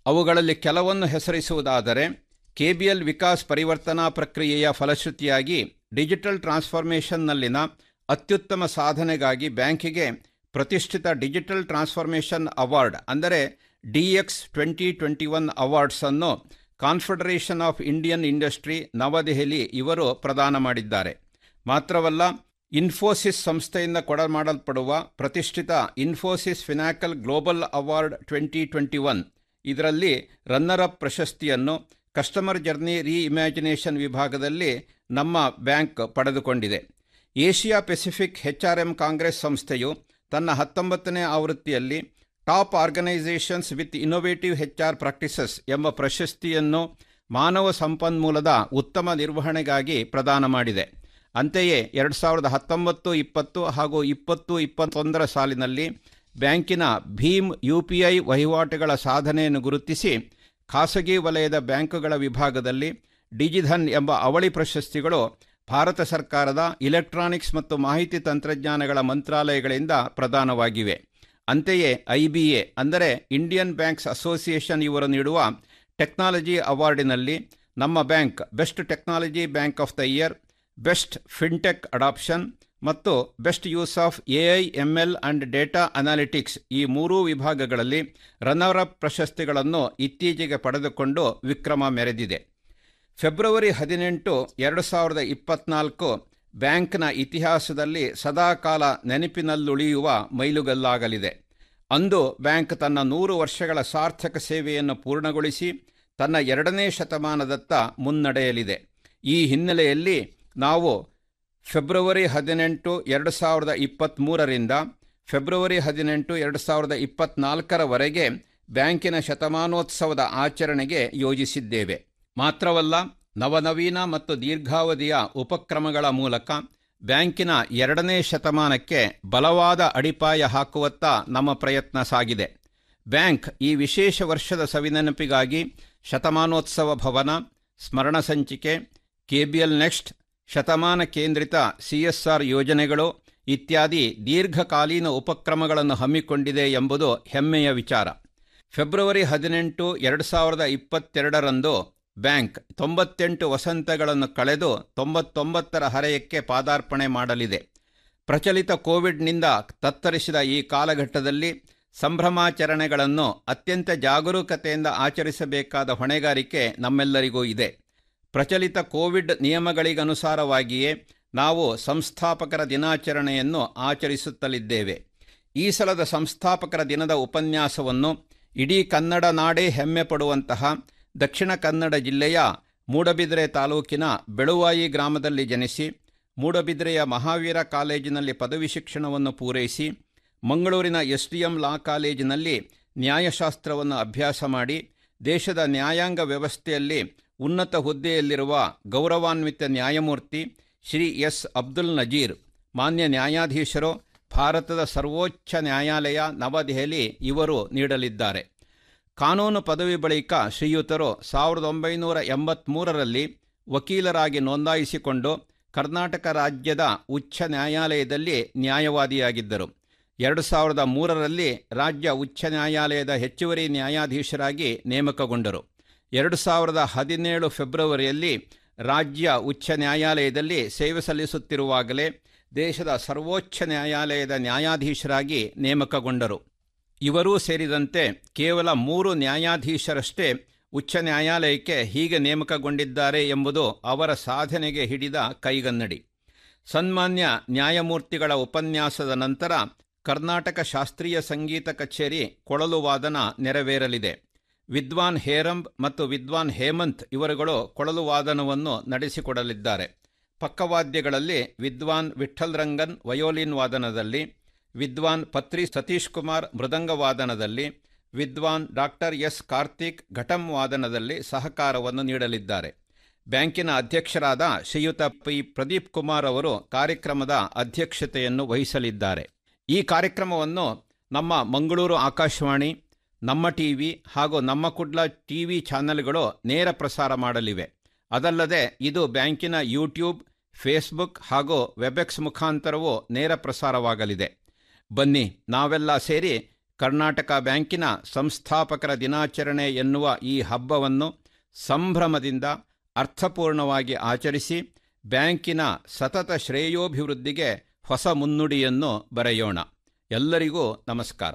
ಅವುಗಳಲ್ಲಿ ಕೆಲವನ್ನು ಹೆಸರಿಸುವುದಾದರೆ ಕೆಬಿಎಲ್ ವಿಕಾಸ್ ಪರಿವರ್ತನಾ ಪ್ರಕ್ರಿಯೆಯ ಫಲಶ್ರುತಿಯಾಗಿ ಡಿಜಿಟಲ್ ಟ್ರಾನ್ಸ್ಫಾರ್ಮೇಷನ್ನಲ್ಲಿನ ಅತ್ಯುತ್ತಮ ಸಾಧನೆಗಾಗಿ ಬ್ಯಾಂಕಿಗೆ ಪ್ರತಿಷ್ಠಿತ ಡಿಜಿಟಲ್ ಟ್ರಾನ್ಸ್ಫಾರ್ಮೇಷನ್ ಅವಾರ್ಡ್ ಅಂದರೆ DX twenty twenty one awards ಅನ್ನು confederation of Indian industry Navadehali ಇವರು ಪ್ರದಾನ ಮಾಡಿದ್ದಾರೆ ಮಾತ್ರವಲ್ಲ ಇನ್ಫೋಸಿಸ್ ಸಂಸ್ಥೆಯಿಂದ ಕೊಡಮಾಡಲ್ಪಡುವ ಪ್ರತಿಷ್ಠಿತ Infosys Finacle global award twenty twenty one ಇದರಲ್ಲಿ ರನ್ನರ್ ಅಪ್ ಪ್ರಶಸ್ತಿಯನ್ನು ಕಸ್ಟಮರ್ ಜರ್ನಿ ರೀಇಮ್ಯಾಜಿನೇಷನ್ ವಿಭಾಗದಲ್ಲಿ ನಮ್ಮ ಬ್ಯಾಂಕ್ ಪಡೆದುಕೊಂಡಿದೆ ಏಷ್ಯಾ ಪೆಸಿಫಿಕ್ ಎಚ್ಆರ್ಎಂ ಕಾಂಗ್ರೆಸ್ ಸಂಸ್ಥೆಯು ತನ್ನ ಹತ್ತೊಂಬತ್ತನೇ ಆವೃತ್ತಿಯಲ್ಲಿ top organisations with innovative HR practices ಎಂಬ ಪ್ರಶಸ್ತಿಯನ್ನು ಮಾನವ ಸಂಪನ್ಮೂಲದ ಉತ್ತಮ ನಿರ್ವಹಣೆಗಾಗಿ ಪ್ರದಾನ ಮಾಡಿದೆ ಅಂತೆಯೇ ಎರಡು ಸಾವಿರದ ಹತ್ತೊಂಬತ್ತು ಇಪ್ಪತ್ತು ಹಾಗೂ ಇಪ್ಪತ್ತು ಇಪ್ಪತ್ತೊಂದರ ಸಾಲಿನಲ್ಲಿ ಬ್ಯಾಂಕಿನ ಭೀಮ್ ಯು ಪಿ ಐ ವಹಿವಾಟುಗಳ ಸಾಧನೆಯನ್ನು ಗುರುತಿಸಿ ಖಾಸಗಿ ವಲಯದ ಬ್ಯಾಂಕುಗಳ ವಿಭಾಗದಲ್ಲಿ ಡಿಜಿಧನ್ ಎಂಬ ಅವಳಿ ಪ್ರಶಸ್ತಿಗಳು ಭಾರತ ಸರ್ಕಾರದ ಇಲೆಕ್ಟ್ರಾನಿಕ್ಸ್ ಮತ್ತು ಮಾಹಿತಿ ತಂತ್ರಜ್ಞಾನಗಳ ಮಂತ್ರಾಲಯಗಳಿಂದ ಪ್ರದಾನವಾಗಿವೆ ಅಂತೆಯೇ ಐಬಿಎ ಅಂದರೆ ಇಂಡಿಯನ್ ಬ್ಯಾಂಕ್ಸ್ ಅಸೋಸಿಯೇಷನ್ ಇವರು ನೀಡುವ ಟೆಕ್ನಾಲಜಿ ಅವಾರ್ಡಿನಲ್ಲಿ ನಮ್ಮ bank best technology bank of the year best fintech adoption ಮತ್ತು best use of AI ML and data analytics ಈ ಮೂರೂ ವಿಭಾಗಗಳಲ್ಲಿ ರನ್ನರ್ ಅಪ್ ಪ್ರಶಸ್ತಿಗಳನ್ನು ಇತ್ತೀಚೆಗೆ ಪಡೆದುಕೊಂಡು ವಿಕ್ರಮ ಮೆರೆದಿದೆ ಫೆಬ್ರವರಿ ಹದಿನೆಂಟು ಎರಡು ಸಾವಿರದ ಇಪ್ಪತ್ನಾಲ್ಕು ಬ್ಯಾಂಕ್ನ ಇತಿಹಾಸದಲ್ಲಿ ಸದಾಕಾಲ ನೆನಪಿನಲ್ಲುಳಿಯುವ ಮೈಲುಗಲ್ಲಾಗಲಿದೆ ಅಂದು ಬ್ಯಾಂಕ್ ತನ್ನ ನೂರು ವರ್ಷಗಳ ಸಾರ್ಥಕ ಸೇವೆಯನ್ನು ಪೂರ್ಣಗೊಳಿಸಿ ತನ್ನ ಎರಡನೇ ಶತಮಾನದತ್ತ ಮುನ್ನಡೆಯಲಿದೆ ಈ ಹಿನ್ನೆಲೆಯಲ್ಲಿ ನಾವು ಫೆಬ್ರವರಿ ಹದಿನೆಂಟು ಎರಡು ಸಾವಿರದ ಇಪ್ಪತ್ತ್ಮೂರರಿಂದ ಫೆಬ್ರವರಿ ಹದಿನೆಂಟು ಎರಡು ಸಾವಿರದ ಇಪ್ಪತ್ನಾಲ್ಕರವರೆಗೆ ಬ್ಯಾಂಕಿನ ಶತಮಾನೋತ್ಸವದ ಆಚರಣೆಗೆ ಯೋಜಿಸಿದ್ದೇವೆ ಮಾತ್ರವಲ್ಲ ನವನವೀನ ಮತ್ತು ದೀರ್ಘಾವಧಿಯ ಉಪಕ್ರಮಗಳ ಮೂಲಕ ಬ್ಯಾಂಕಿನ ಎರಡನೇ ಶತಮಾನಕ್ಕೆ ಬಲವಾದ ಅಡಿಪಾಯ ಹಾಕುವತ್ತ ನಮ್ಮ ಪ್ರಯತ್ನ ಸಾಗಿದೆ ಬ್ಯಾಂಕ್ ಈ ವಿಶೇಷ ವರ್ಷದ ಸವಿನೆನಪಿಗಾಗಿ ಶತಮಾನೋತ್ಸವ ಭವನ ಸ್ಮರಣ ಸಂಚಿಕೆ ಕೆಬಿಎಲ್ ನೆಕ್ಸ್ಟ್ ಶತಮಾನ ಕೇಂದ್ರಿತ ಸಿಎಸ್ಆರ್ ಯೋಜನೆಗಳು ಇತ್ಯಾದಿ ದೀರ್ಘಕಾಲೀನ ಉಪಕ್ರಮಗಳನ್ನು ಹಮ್ಮಿಕೊಂಡಿದೆ ಎಂಬುದು ಹೆಮ್ಮೆಯ ವಿಚಾರ ಫೆಬ್ರವರಿ ಹದಿನೆಂಟು ಎರಡು ಸಾವಿರದ ಇಪ್ಪತ್ತೆರಡರಂದು ಬ್ಯಾಂಕ್ ತೊಂಬತ್ತೆಂಟು ವಸಂತಗಳನ್ನು ಕಳೆದು ತೊಂಬತ್ತೊಂಬತ್ತರ ಹರೆಯಕ್ಕೆ ಪಾದಾರ್ಪಣೆ ಮಾಡಲಿದೆ ಪ್ರಚಲಿತ ಕೋವಿಡ್ನಿಂದ ತತ್ತರಿಸಿದ ಈ ಕಾಲಘಟ್ಟದಲ್ಲಿ ಸಂಭ್ರಮಾಚರಣೆಗಳನ್ನು ಅತ್ಯಂತ ಜಾಗರೂಕತೆಯಿಂದ ಆಚರಿಸಬೇಕಾದ ಹೊಣೆಗಾರಿಕೆ ನಮ್ಮೆಲ್ಲರಿಗೂ ಇದೆ ಪ್ರಚಲಿತ ಕೋವಿಡ್ ನಿಯಮಗಳಿಗನುಸಾರವಾಗಿಯೇ ನಾವು ಸಂಸ್ಥಾಪಕರ ದಿನಾಚರಣೆಯನ್ನು ಆಚರಿಸುತ್ತಲಿದ್ದೇವೆ ಈ ಸಲದ ಸಂಸ್ಥಾಪಕರ ದಿನದ ಉಪನ್ಯಾಸವನ್ನು ಇಡೀ ಕನ್ನಡ ನಾಡೇ ಹೆಮ್ಮೆ ಪಡುವಂತಹ ದಕ್ಷಿಣ ಕನ್ನಡ ಜಿಲ್ಲೆಯ ಮೂಡಬಿದ್ರೆ ತಾಲೂಕಿನ ಬೆಳುವಾಯಿ ಗ್ರಾಮದಲ್ಲಿ ಜನಿಸಿ ಮೂಡಬಿದ್ರೆಯ ಮಹಾವೀರ ಕಾಲೇಜಿನಲ್ಲಿ ಪದವಿ ಶಿಕ್ಷಣವನ್ನು ಪೂರೈಸಿ ಮಂಗಳೂರಿನ ಎಸ್ ಡಿ ಎಂ ಲಾ ಕಾಲೇಜಿನಲ್ಲಿ ನ್ಯಾಯಶಾಸ್ತ್ರವನ್ನು ಅಭ್ಯಾಸ ಮಾಡಿ ದೇಶದ ನ್ಯಾಯಾಂಗ ವ್ಯವಸ್ಥೆಯಲ್ಲಿ ಉನ್ನತ ಹುದ್ದೆಯಲ್ಲಿರುವ ಗೌರವಾನ್ವಿತ ನ್ಯಾಯಮೂರ್ತಿ ಶ್ರೀ ಎಸ್ ಅಬ್ದುಲ್ ನಜೀರ್ ಮಾನ್ಯ ನ್ಯಾಯಾಧೀಶರು ಭಾರತದ ಸರ್ವೋಚ್ಚ ನ್ಯಾಯಾಲಯ ನವದೆಹಲಿ ಇವರು ನೀಡಲಿದ್ದಾರೆ ಕಾನೂನು ಪದವಿ ಬಳಿಕ ಶ್ರೀಯುತರು ಸಾವಿರದ ಒಂಬೈನೂರ ಎಂಬತ್ತ್ಮೂರರಲ್ಲಿ ವಕೀಲರಾಗಿ ನೋಂದಾಯಿಸಿಕೊಂಡು ಕರ್ನಾಟಕ ರಾಜ್ಯದ ಉಚ್ಚ ನ್ಯಾಯಾಲಯದಲ್ಲಿ ನ್ಯಾಯವಾದಿಯಾಗಿದ್ದರು ಎರಡು ಸಾವಿರದ ಮೂರರಲ್ಲಿ ರಾಜ್ಯ ಉಚ್ಚ ನ್ಯಾಯಾಲಯದ ಹೆಚ್ಚುವರಿ ನ್ಯಾಯಾಧೀಶರಾಗಿ ನೇಮಕಗೊಂಡರು ಎರಡು ಸಾವಿರದ ಹದಿನೇಳು ಫೆಬ್ರವರಿಯಲ್ಲಿ ರಾಜ್ಯ ಉಚ್ಚ ನ್ಯಾಯಾಲಯದಲ್ಲಿ ಸೇವೆ ಸಲ್ಲಿಸುತ್ತಿರುವಾಗಲೇ ದೇಶದ ಸರ್ವೋಚ್ಚ ನ್ಯಾಯಾಲಯದ ನ್ಯಾಯಾಧೀಶರಾಗಿ ನೇಮಕಗೊಂಡರು ಇವರೂ ಸೇರಿದಂತೆ ಕೇವಲ ಮೂರು ನ್ಯಾಯಾಧೀಶರಷ್ಟೇ ಉಚ್ಚ ನ್ಯಾಯಾಲಯಕ್ಕೆ ಹೀಗೆ ನೇಮಕಗೊಂಡಿದ್ದಾರೆ ಎಂಬುದು ಅವರ ಸಾಧನೆಗೆ ಹಿಡಿದ ಕೈಗನ್ನಡಿ ಸನ್ಮಾನ್ಯ ನ್ಯಾಯಮೂರ್ತಿಗಳ ಉಪನ್ಯಾಸದ ನಂತರ ಕರ್ನಾಟಕ ಶಾಸ್ತ್ರೀಯ ಸಂಗೀತ ಕಚೇರಿ ಕೊಳಲು ವಾದನ ನೆರವೇರಲಿದೆ ವಿದ್ವಾನ್ ಹೇರಂಬ್ ಮತ್ತು ವಿದ್ವಾನ್ ಹೇಮಂತ್ ಇವರುಗಳು ಕೊಳಲು ವಾದನವನ್ನು ನಡೆಸಿಕೊಡಲಿದ್ದಾರೆ ಪಕ್ಕವಾದ್ಯಗಳಲ್ಲಿ ವಿದ್ವಾನ್ ವಿಠಲ್ ರಂಗನ್ ವಯೋಲಿನ್ ವಾದನದಲ್ಲಿ ವಿದ್ವಾನ್ ಪತ್ರಿ ಸತೀಶ್ ಕುಮಾರ್ ಮೃದಂಗ ವಾದನದಲ್ಲಿ ವಿದ್ವಾನ್ ಡಾಕ್ಟರ್ ಎಸ್ ಕಾರ್ತಿಕ್ ಘಟಂ ವಾದನದಲ್ಲಿ ಸಹಕಾರವನ್ನು ನೀಡಲಿದ್ದಾರೆ ಬ್ಯಾಂಕಿನ ಅಧ್ಯಕ್ಷರಾದ ಶ್ರೀಯುತ ಪಿ ಪ್ರದೀಪ್ ಕುಮಾರ್ ಅವರು ಕಾರ್ಯಕ್ರಮದ ಅಧ್ಯಕ್ಷತೆಯನ್ನು ವಹಿಸಲಿದ್ದಾರೆ ಈ ಕಾರ್ಯಕ್ರಮವನ್ನು ನಮ್ಮ ಮಂಗಳೂರು ಆಕಾಶವಾಣಿ ನಮ್ಮ ಟಿವಿ ಹಾಗೂ ನಮ್ಮ ಕುಡ್ಲ ಟಿವಿ ಚಾನೆಲ್ಗಳು ನೇರ ಪ್ರಸಾರ ಮಾಡಲಿವೆ ಅದಲ್ಲದೆ ಇದು ಬ್ಯಾಂಕಿನ ಯೂಟ್ಯೂಬ್ ಫೇಸ್ಬುಕ್ ಹಾಗೂ ವೆಬೆಕ್ಸ್ ಮುಖಾಂತರವೂ ನೇರ ಪ್ರಸಾರವಾಗಲಿದೆ ಬನ್ನಿ ನಾವೆಲ್ಲ ಸೇರಿ ಕರ್ನಾಟಕ ಬ್ಯಾಂಕಿನ ಸಂಸ್ಥಾಪಕರ ದಿನಾಚರಣೆ ಎನ್ನುವ ಈ ಹಬ್ಬವನ್ನು ಸಂಭ್ರಮದಿಂದ ಅರ್ಥಪೂರ್ಣವಾಗಿ ಆಚರಿಸಿ ಬ್ಯಾಂಕಿನ ಸತತ ಶ್ರೇಯೋಭಿವೃದ್ಧಿಗೆ ಹೊಸ ಮುನ್ನುಡಿಯನ್ನು ಬರೆಯೋಣ ಎಲ್ಲರಿಗೂ ನಮಸ್ಕಾರ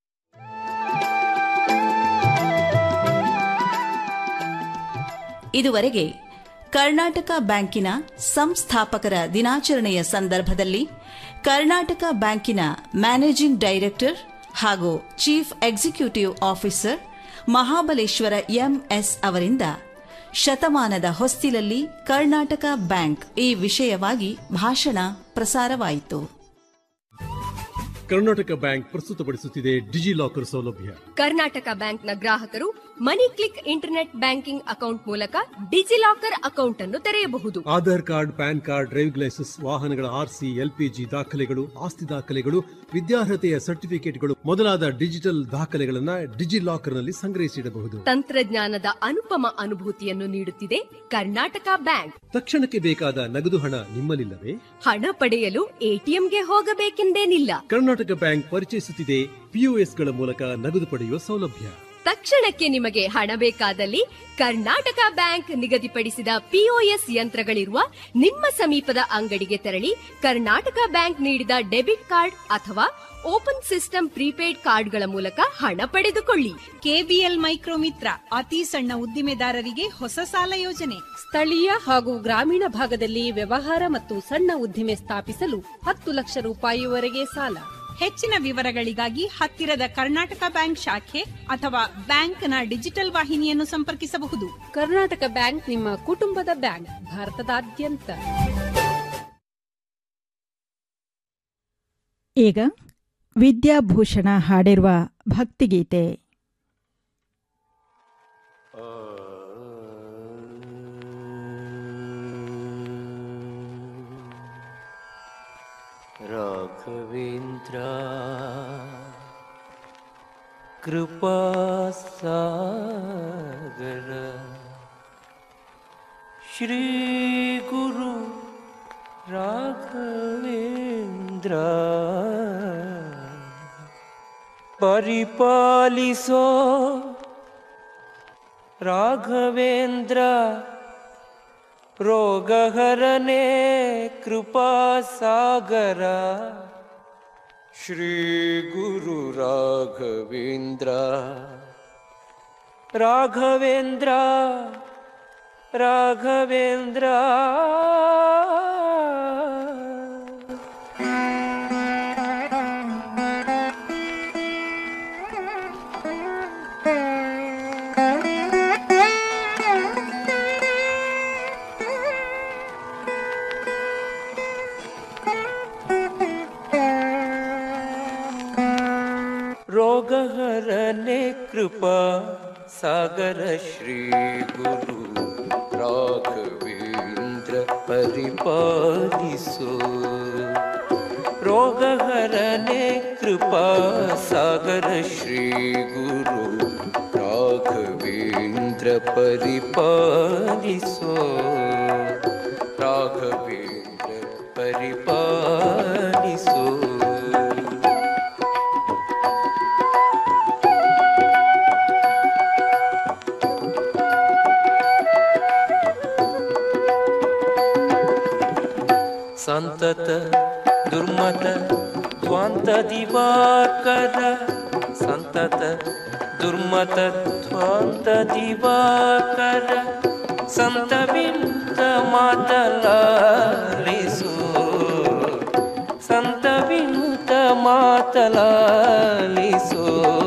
ಇದುವರೆಗೆ ಕರ್ನಾಟಕ ಬ್ಯಾಂಕಿನ ಸಂಸ್ಥಾಪಕರ ದಿನಾಚರಣೆಯ ಸಂದರ್ಭದಲ್ಲಿ ಕರ್ನಾಟಕ ಬ್ಯಾಂಕಿನ ಮ್ಯಾನೇಜಿಂಗ್ ಡೈರೆಕ್ಟರ್ ಹಾಗೂ chief executive officer Mahabaleshwara MS ಅವರಿಂದ ಶತಮಾನದ ಹೊಸ್ತಿಲಲ್ಲಿ ಕರ್ನಾಟಕ ಬ್ಯಾಂಕ್ ಈ ವಿಷಯವಾಗಿ ಭಾಷಣ ಪ್ರಸಾರವಾಯಿತು ಕರ್ನಾಟಕ ಬ್ಯಾಂಕ್ ಪ್ರಸ್ತುತಪಡಿಸುತ್ತಿದೆ ಡಿಜಿ ಲಾಕರ್ ಸೌಲಭ್ಯ ಕರ್ನಾಟಕ ಬ್ಯಾಂಕ್ನ ಗ್ರಾಹಕರು money click internet banking account ಮೂಲಕ ಡಿಜಿಲಾಕರ್ ಅಕೌಂಟ್ ಅನ್ನು ತೆರೆಯಬಹುದು Aadhaar card PAN card driving licence ವಾಹನಗಳ ಆರ್ಸಿ ಎಲ್ಪಿಜಿ ದಾಖಲೆಗಳು ಆಸ್ತಿ ದಾಖಲೆಗಳು ವಿದ್ಯಾರ್ಹತೆಯ ಸರ್ಟಿಫಿಕೇಟ್ಗಳು ಮೊದಲಾದ ಡಿಜಿಟಲ್ ದಾಖಲೆಗಳನ್ನು ಡಿಜಿ ಲಾಕರ್ನಲ್ಲಿ ಸಂಗ್ರಹಿಸಿಡಬಹುದು ತಂತ್ರಜ್ಞಾನದ ಅನುಪಮ ಅನುಭೂತಿಯನ್ನು ನೀಡುತ್ತಿದೆ ಕರ್ನಾಟಕ ಬ್ಯಾಂಕ್ ತಕ್ಷಣಕ್ಕೆ ಬೇಕಾದ ನಗದು ಹಣ ನಿಮ್ಮಲ್ಲಿಲ್ಲವೇ ಹಣ ಪಡೆಯಲು ಎಟಿಎಂಗೆ ಹೋಗಬೇಕೆಂದೇನಿಲ್ಲ ಕರ್ನಾಟಕ ಬ್ಯಾಂಕ್ ಪರಿಚಯಿಸುತ್ತಿದೆ ಪಿಒಎಸ್ಗಳ ಮೂಲಕ ನಗದು ಪಡೆಯುವ ಸೌಲಭ್ಯ ತಕ್ಷಣಕ್ಕೆ ನಿಮಗೆ ಹಣ ಬೇಕಾದಲ್ಲಿ ಕರ್ನಾಟಕ ಬ್ಯಾಂಕ್ ನಿಗದಿಪಡಿಸಿದ ಪಿಒಎಸ್ ಯಂತ್ರಗಳಿರುವ ನಿಮ್ಮ ಸಮೀಪದ ಅಂಗಡಿಗೆ ತೆರಳಿ ಕರ್ನಾಟಕ ಬ್ಯಾಂಕ್ ನೀಡಿದ ಡೆಬಿಟ್ ಕಾರ್ಡ್ ಅಥವಾ ಓಪನ್ ಸಿಸ್ಟಮ್ ಪ್ರೀಪೇಡ್ ಕಾರ್ಡ್ಗಳ ಮೂಲಕ ಹಣ ಪಡೆದುಕೊಳ್ಳಿ ಕೆಬಿಎಲ್ ಮೈಕ್ರೋಮಿತ್ರ ಅತಿ ಸಣ್ಣ ಉದ್ದಿಮೆದಾರರಿಗೆ ಹೊಸ ಸಾಲ ಯೋಜನೆ ಸ್ಥಳೀಯ ಹಾಗೂ ಗ್ರಾಮೀಣ ಭಾಗದಲ್ಲಿ ವ್ಯವಹಾರ ಮತ್ತು ಸಣ್ಣ ಉದ್ದಿಮೆ ಸ್ಥಾಪಿಸಲು ಹತ್ತು ಲಕ್ಷ ರೂಪಾಯಿವರೆಗೆ ಸಾಲ ಹೆಚ್ಚಿನ ವಿವರಗಳಿಗಾಗಿ ಹತ್ತಿರದ ಕರ್ನಾಟಕ ಬ್ಯಾಂಕ್ ಶಾಖೆ ಅಥವಾ ಬ್ಯಾಂಕ್ನ ಡಿಜಿಟಲ್ ವಾಹಿನಿಯನ್ನು ಸಂಪರ್ಕಿಸಬಹುದು ಕರ್ನಾಟಕ ಬ್ಯಾಂಕ್ ನಿಮ್ಮ ಕುಟುಂಬದ ಬ್ಯಾಂಕ್ ಭಾರತದಾದ್ಯಂತ ಈಗ ವಿದ್ಯಾಭೂಷಣ ಹಾಡಿರುವ ಭಕ್ತಿಗೀತೆ ರಾಘವೇಂದ್ರ ಕೃಪಾಸಾಗರ ಶ್ರೀ ಗುರು ರಾಘವೇಂದ್ರ ಪರಿಪಾಲಿಸೋ ರಾಘವೇಂದ್ರ ರೋಗಹರನೆ ಕೃಪಾಸಾಗರ ಶ್ರೀ ಗುರು ರಾಘವೇಂದ್ರ ರಾಘವೇಂದ್ರ ರಾಘವೇಂದ್ರ ರೋಗಹರನೆ ಕೃಪಾ ಸಾಗರ ಶ್ರೀ ಗುರು ರಾಘವೇಂದ್ರ ಪರಿಪಾಲಿಸೋ ರೋಗಹರನೆ ಕೃಪಾ ಸಾಗರ ಶ್ರೀ ಗುರು ರಾಘವೇಂದ್ರ ಪರಿಪಾಲಿಸೋ ರಾಘವೇಂದ್ರ ಪರಿಪಾಲಿಸೋ ಸಂತತ ದುರ್ಮತ ಧ್ವಾಂತ ದಿವಾಕರ ಸಂತತ ದುರ್ಮತ ಧ್ವಾಂತ ದಿವಾಕರ ಸಂತ ಬಿಂತ ಮಾತಲಾಲಿಸು ಸಂತ ಬಿಂತ ಮಾತಲಾಲಿಸು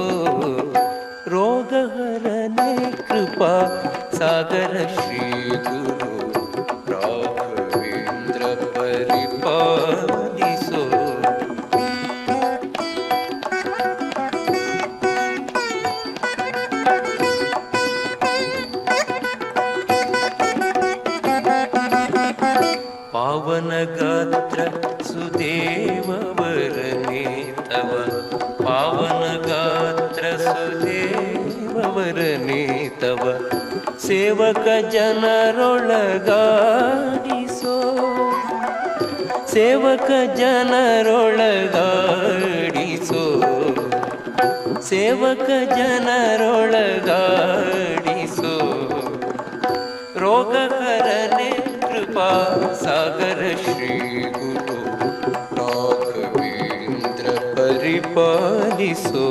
ರೋಗಹರನೆ ಕೃಪಾ ಸಾಗರ ಶ್ರೀ ಗುರು ರಾಘವೇಂದ್ರ ಪರಿಪಾಲಿಸೋ ಪಾವನ ಗಾತ್ರ ಸುದೇವವರನೇ ತವ ಪಾವನ ಗಾತ್ರ ಸುದೇವವರನೇ ತವ ಸೇವಕ ಜನರೊಳಗಾಡಿಸೋ ಸೇವಕ ಜನರೊಳಗಾಡಿಸೋ ಸೇವಕ ಜನರೊಳಗಾಡಿಸೋ ರೋಗಕರನೆ ಕೃಪಾ ಸಾಗರ ಶ್ರೀ ಗುರು ರಾಘವೇಂದ್ರ ಪರಿಪಾಲಿಸೋ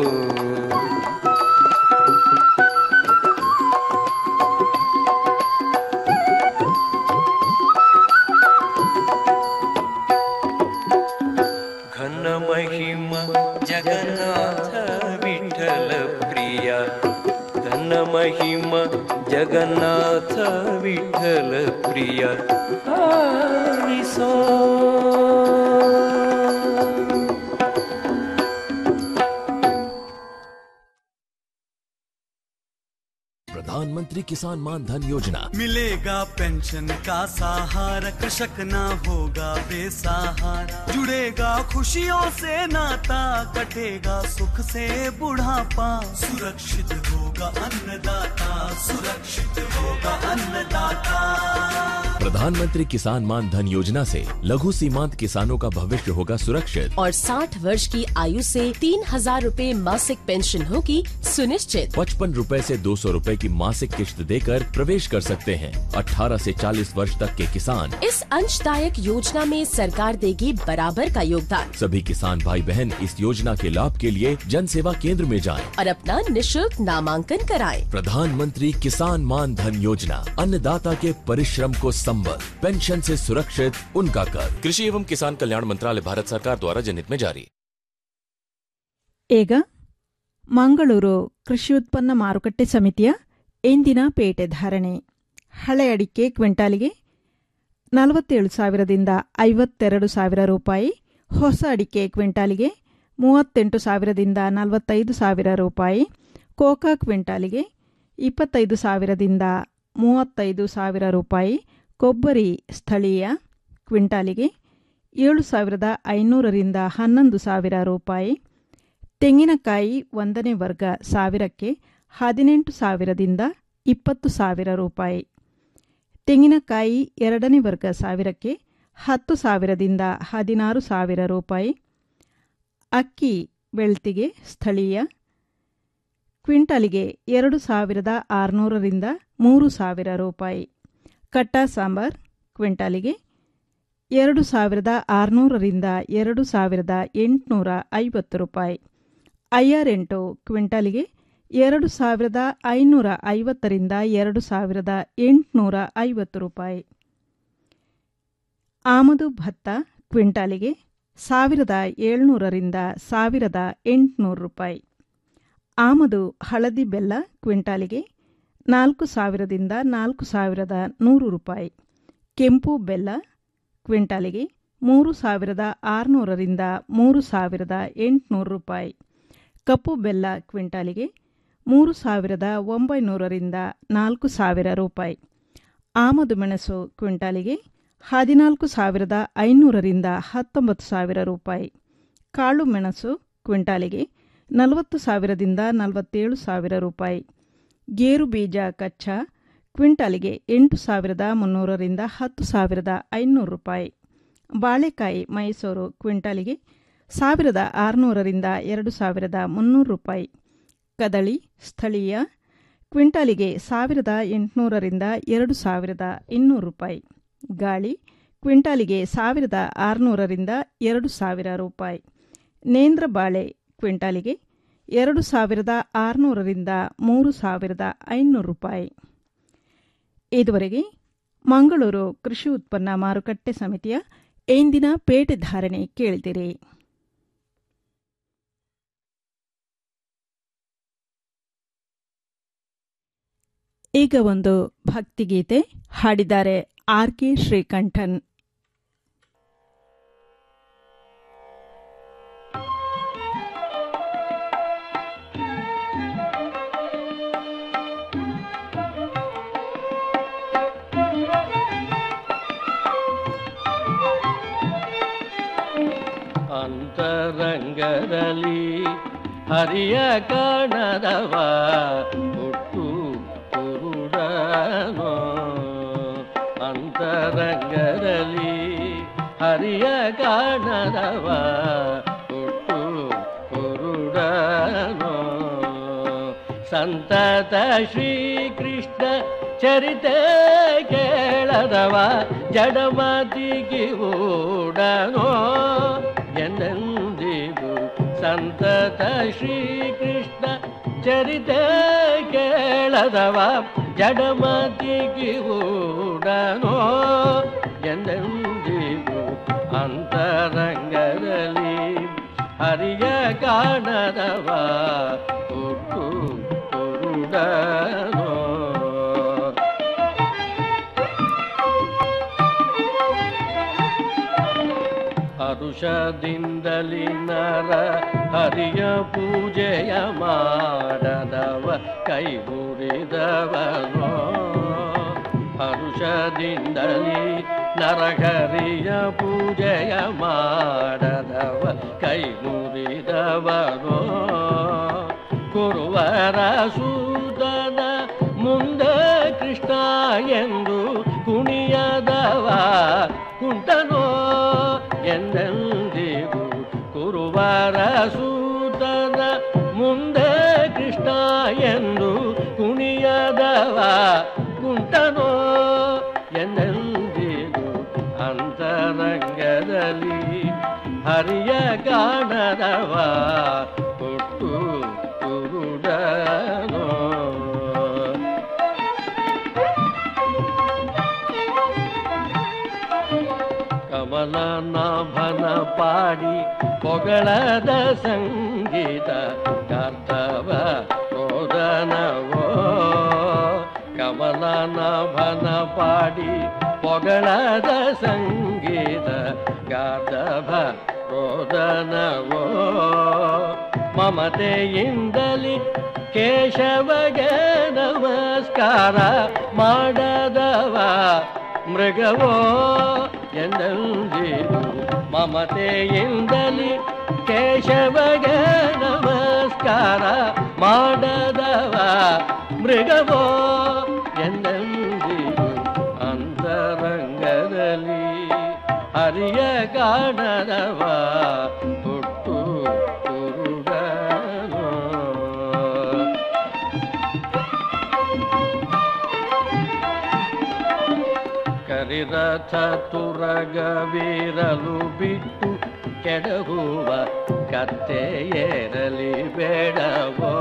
ಘನ ಮಹಿಮ ಜಗನ್ನಾಥ ವಿಠಲ ಪ್ರಿಯ ಘನ ಮಹಿಮ ಜಗನ್ನಾಥ ವಿಠಲ ಪ್ರಿಯ ಆಲಿಸೋ प्रधानमंत्री किसान मान धन योजना मिलेगा पेंशन का सहारा कृषक ना होगा बेसहारा जुड़ेगा खुशियों से नाता कटेगा सुख से बुढ़ापा सुरक्षित होगा अन्नदाता सुरक्षित होगा अन्नदाता प्रधानमंत्री किसान मान धन योजना से लघु सीमांत किसानों का भविष्य होगा सुरक्षित और 60 वर्ष की आयु से तीन हजार रूपए मासिक पेंशन होगी सुनिश्चित पचपन रूपए ऐसी दो सौ रूपए की मासिक किश्त देकर प्रवेश कर सकते हैं 18 से 40 वर्ष तक के किसान इस अंशदायक योजना में सरकार देगी बराबर का योगदान सभी किसान भाई बहन इस योजना के लाभ के लिए जन सेवा केंद्र में जाएं। और अपना निशुल्क नामांकन कराएं। प्रधानमंत्री किसान मान धन योजना अन्नदाता के परिश्रम को संबल पेंशन से सुरक्षित उनका कर कृषि एवं किसान कल्याण मंत्रालय भारत सरकार द्वारा जनहित में जारी ಈಗ ಮಂಗಳೂರು ಕೃಷಿ ಉತ್ಪನ್ನ ಮಾರುಕಟ್ಟೆ ಸಮಿತಿಯ ಇಂದಿನ ಪೇಟೆ ಧಾರಣೆ ಹಳೆ ಅಡಿಕೆ ಕ್ವಿಂಟಾಲಿಗೆ ನಲವತ್ತೇಳು ಸಾವಿರದಿಂದ ಐವತ್ತೆರಡು ಸಾವಿರ ರೂಪಾಯಿ ಹೊಸ ಅಡಿಕೆ ಕ್ವಿಂಟಾಲಿಗೆ ಮೂವತ್ತೆಂಟು ಸಾವಿರದಿಂದ ನಲವತ್ತೈದು ಸಾವಿರ ರೂಪಾಯಿ ಕೋಕಾ ಕ್ವಿಂಟಾಲಿಗೆ ಇಪ್ಪತ್ತೈದು ಸಾವಿರದಿಂದ ಮೂವತ್ತೈದು ಸಾವಿರ ರೂಪಾಯಿ ಕೊಬ್ಬರಿ ಸ್ಥಳೀಯ ಕ್ವಿಂಟಾಲಿಗೆ ಏಳು ಸಾವಿರದ ಐನೂರರಿಂದ ಹನ್ನೊಂದು ಸಾವಿರ ರೂಪಾಯಿ ತೆಂಗಿನಕಾಯಿ ಒಂದನೇ ವರ್ಗ ಸಾವಿರಕ್ಕೆ ಹದಿನೆಂಟು ಸಾವಿರದಿಂದ ಇಪ್ಪತ್ತು ಸಾವಿರ ರೂಪಾಯಿ ತೆಂಗಿನಕಾಯಿ ಎರಡನೇ ವರ್ಗ ಸಾವಿರಕ್ಕೆ ಹತ್ತು ಸಾವಿರದಿಂದ ಹದಿನಾರು ಸಾವಿರ ರೂಪಾಯಿ ಅಕ್ಕಿ ಬೆಳ್ತಿಗೆ ಸ್ಥಳೀಯ ಕ್ವಿಂಟಲಿಗೆ ಎರಡು ಸಾವಿರದ ಆರುನೂರರಿಂದ ಮೂರು ಸಾವಿರ ರೂಪಾಯಿ ಕಟ್ಟ ಸಾಂಬಾರ್ ಕ್ವಿಂಟಾಲಿಗೆ ಎರಡು ಸಾವಿರದ ಆರುನೂರರಿಂದ ಎರಡು ಸಾವಿರದ ಎಂಟುನೂರ ಐವತ್ತು ರೂಪಾಯಿ ಐಆರ್ ಎಂಟು ಕ್ವಿಂಟಾಲಿಗೆ ಎರಡು ಸಾವಿರದ ಐನೂರ ಐವತ್ತರಿಂದ ಎರಡು ಸಾವಿರದ ಎಂಟುನೂರ ಐವತ್ತು ರೂಪಾಯಿ ಆಮದು ಭತ್ತ ಕ್ವಿಂಟಾಲಿಗೆ ಸಾವಿರದ ಏಳ್ನೂರರಿಂದ ಸಾವಿರದ ಎಂಟುನೂರು ರೂಪಾಯಿ ಆಮದು ಹಳದಿ ಬೆಲ್ಲ ಕ್ವಿಂಟಾಲಿಗೆ ನಾಲ್ಕು ಸಾವಿರದಿಂದ ನಾಲ್ಕು ಸಾವಿರದ ನೂರು ರೂಪಾಯಿ ಕೆಂಪು ಬೆಲ್ಲ ಕ್ವಿಂಟಾಲಿಗೆ ಮೂರು ಸಾವಿರದ ಆರುನೂರರಿಂದ ಮೂರು ಸಾವಿರದ ಎಂಟುನೂರು ರೂಪಾಯಿ ಕಪ್ಪು ಬೆಲ್ಲ ಕ್ವಿಂಟಾಲಿಗೆ ಮೂರು ಸಾವಿರದ ಒಂಬೈನೂರರಿಂದ ನಾಲ್ಕು ಸಾವಿರ ರೂಪಾಯಿ ಆಮದು ಮೆಣಸು ಕ್ವಿಂಟಾಲಿಗೆ ಹದಿನಾಲ್ಕು ಸಾವಿರದ ಐನೂರರಿಂದ ಹತ್ತೊಂಬತ್ತು ಸಾವಿರ ರೂಪಾಯಿ ಕಾಳು ಮೆಣಸು ಕ್ವಿಂಟಾಲಿಗೆ ನಲವತ್ತು ಸಾವಿರದಿಂದ ನಲವತ್ತೇಳು ಸಾವಿರ ರೂಪಾಯಿ ಗೇರು ಬೀಜ ಕಚ್ಚಾ ಕ್ವಿಂಟಾಲಿಗೆ ಎಂಟು ಸಾವಿರದ ಮುನ್ನೂರರಿಂದ ಹತ್ತು ಸಾವಿರದ ಐನೂರು ರೂಪಾಯಿ ಬಾಳೆಕಾಯಿ ಮೈಸೂರು ಕ್ವಿಂಟಾಲಿಗೆ ಸಾವಿರದ ಆರುನೂರರಿಂದ ಎರಡು ಸಾವಿರದ ಮುನ್ನೂರು ರೂಪಾಯಿ ಕದಳಿ ಸ್ಥಳೀಯ ಕ್ವಿಂಟಾಲಿಗೆ ಸಾವಿರದ ಎಂಟುನೂರರಿಂದ ಎರಡು ಸಾವಿರದ ಇನ್ನೂರು ರೂಪಾಯಿ ಗಾಳಿ ಕ್ವಿಂಟಾಲಿಗೆ ಸಾವಿರದ ಆರುನೂರರಿಂದ ಎರಡು ಸಾವಿರ ರೂಪಾಯಿ ನೇಂದ್ರ ಬಾಳೆ ಕ್ವಿಂಟಾಲಿಗೆ ಎರಡು ಸಾವಿರದ ಆರುನೂರರಿಂದ ಮೂರು ಸಾವಿರದ ಐನೂರು ರೂಪಾಯಿ ಇದುವರೆಗೆ ಮಂಗಳೂರು ಕೃಷಿ ಉತ್ಪನ್ನ ಮಾರುಕಟ್ಟೆ ಸಮಿತಿಯ ಇಂದಿನ ಪೇಟೆ ಧಾರಣೆ ಕೇಳಿದಿರಿ ಈಗ ಒಂದು ಭಕ್ತಿಗೀತೆ ಹಾಡಿದ್ದಾರೆ ಆರ್ ಕೆ ಶ್ರೀಕಂಠನ್ ಅಂತರಂಗದಲ್ಲಿ ಹರಿಯ ಕಾಣದವ ಹುಟ್ಟು ಕುರುಡನೋ ಅಂತರಂಗದಲ್ಲಿ ಹರಿಯ ಕಾಣದವ ಹುಟ್ಟು ಕುರುಡನೋ ಸಂತತ ಶ್ರೀಕೃಷ್ಣ ಚರಿತೆ ಕೇಳದವ ಜಡಮತಿಗೆ ಓಡನೋ ಎಂದೆಂದಿಗೂ ಸಂತತ ಶ್ರೀಕೃಷ್ಣ ಚರಿತೆ ಕೇಳದವ ಜಡಮತಿಗೆ ಓಡನೋ ಎಂದೆಂದಿಗೂ ಅಂತರಂಗದಲ್ಲಿ ಹರಿಯ ಕಾಣದವ ಹುಟ್ಟು ಕುರುಡನೋ ಹರುಷದಿಂದಲಿ ನರ ಹರಿಯ ಪೂಜೆಯ ಮಾಡದವ ಕೈ ಮುರಿದವನೋ ಹರುಷದಿಂದಲಿ ನರಹರಿಯ ಪೂಜೆಯ ಮಾಡದವ ಕೈ ಮುರಿದವನೋ ಕುರುವರ ಸೂದನ ಮುಂದೆ ಕೃಷ್ಣ ಎಂದು ಕುಣಿಯದವ ಕುಂಟನೋ ಎಂದೆಂದಿಗೂ ಕುರುವರ ಸೂತನ ಮುಂದೆ ಕೃಷ್ಣ ಎಂದು ಕುಣಿಯದವ ಕುಂಟನೋ ಎಂದೆಂದಿಗೂ ಅಂತರಂಗದಲ್ಲಿ ಹರಿಯ ಕಾಣದವ ಹುಟ್ಟು ಕುರುಡನೋ ಕಮಲನಾಭನ ಪಾಡಿ ಪೊಗಳದ ಸಂಗೀತ ಕರ್ತವ ರೋದನವೋ ಕಮಲನಾಭನ ಪಾಡಿ ಪೊಗಳದ ಸಂಗೀತ ಗಾರ್ಧವ ರೋದನವೋ ಮಮತೆಯಿಂದಲಿ ಕೇಶವಗೆ ನಮಸ್ಕಾರ ಮಾಡದವ ಮೃಗವೋ ಎಂದೆಂದಿಗೂ ಮಮತೆಯಿಂದಲಿ ಕೇಶವಗೆ ನಮಸ್ಕಾರ ಮಾಡದವ ಮೃಗವೋ ಎಂದೆಂದಿಗೂ ಅಂತರಂಗದಲ್ಲಿ ಹರಿಯ ಕಾಣದವ ಹುಟ್ಟು ಕುರುಡನೋ ಕರಿರಥ ತುರಗವಿರಲು ಬಿಟ್ಟು ಕೆಡಗುವ ಕತ್ತೆಯೇರಲಿ ಬೇಡವೋ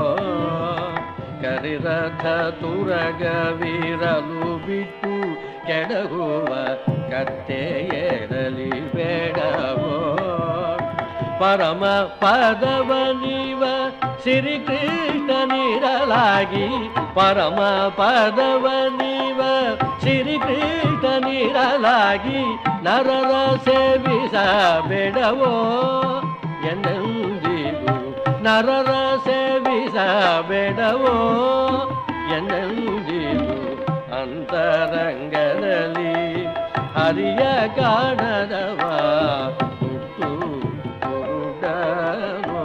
ಕರಿರಥ ತುರಗವಿರಲು ಬಿಟ್ಟು ಕೆಡಗುವ ಕತ್ತೆಯೇರಲಿ ಬೇಡವೋ ಪರಮ ಪದವ ನೀವ ಶ್ರೀಕೃಷ್ಣ ನೀಡಲಾಗಿ ಪರಮ ಪದವ ನೀವ ಶ್ರೀಕೃಷ್ಣ ನೀಡಲಾಗಿ ನರರ ಸೇವಿಸಬೇಡವೋ ಎಂದೆಂದಿಗೂ ನರರ ಸೇವಿಸಬೇಡವೋ ಎಂದೆಂದಿಗೂ ಅಂತರಂಗದಲ್ಲಿ ಹರಿಯ ಕಾಣದವ ಹುಟ್ಟು ಕುರುಡನೋ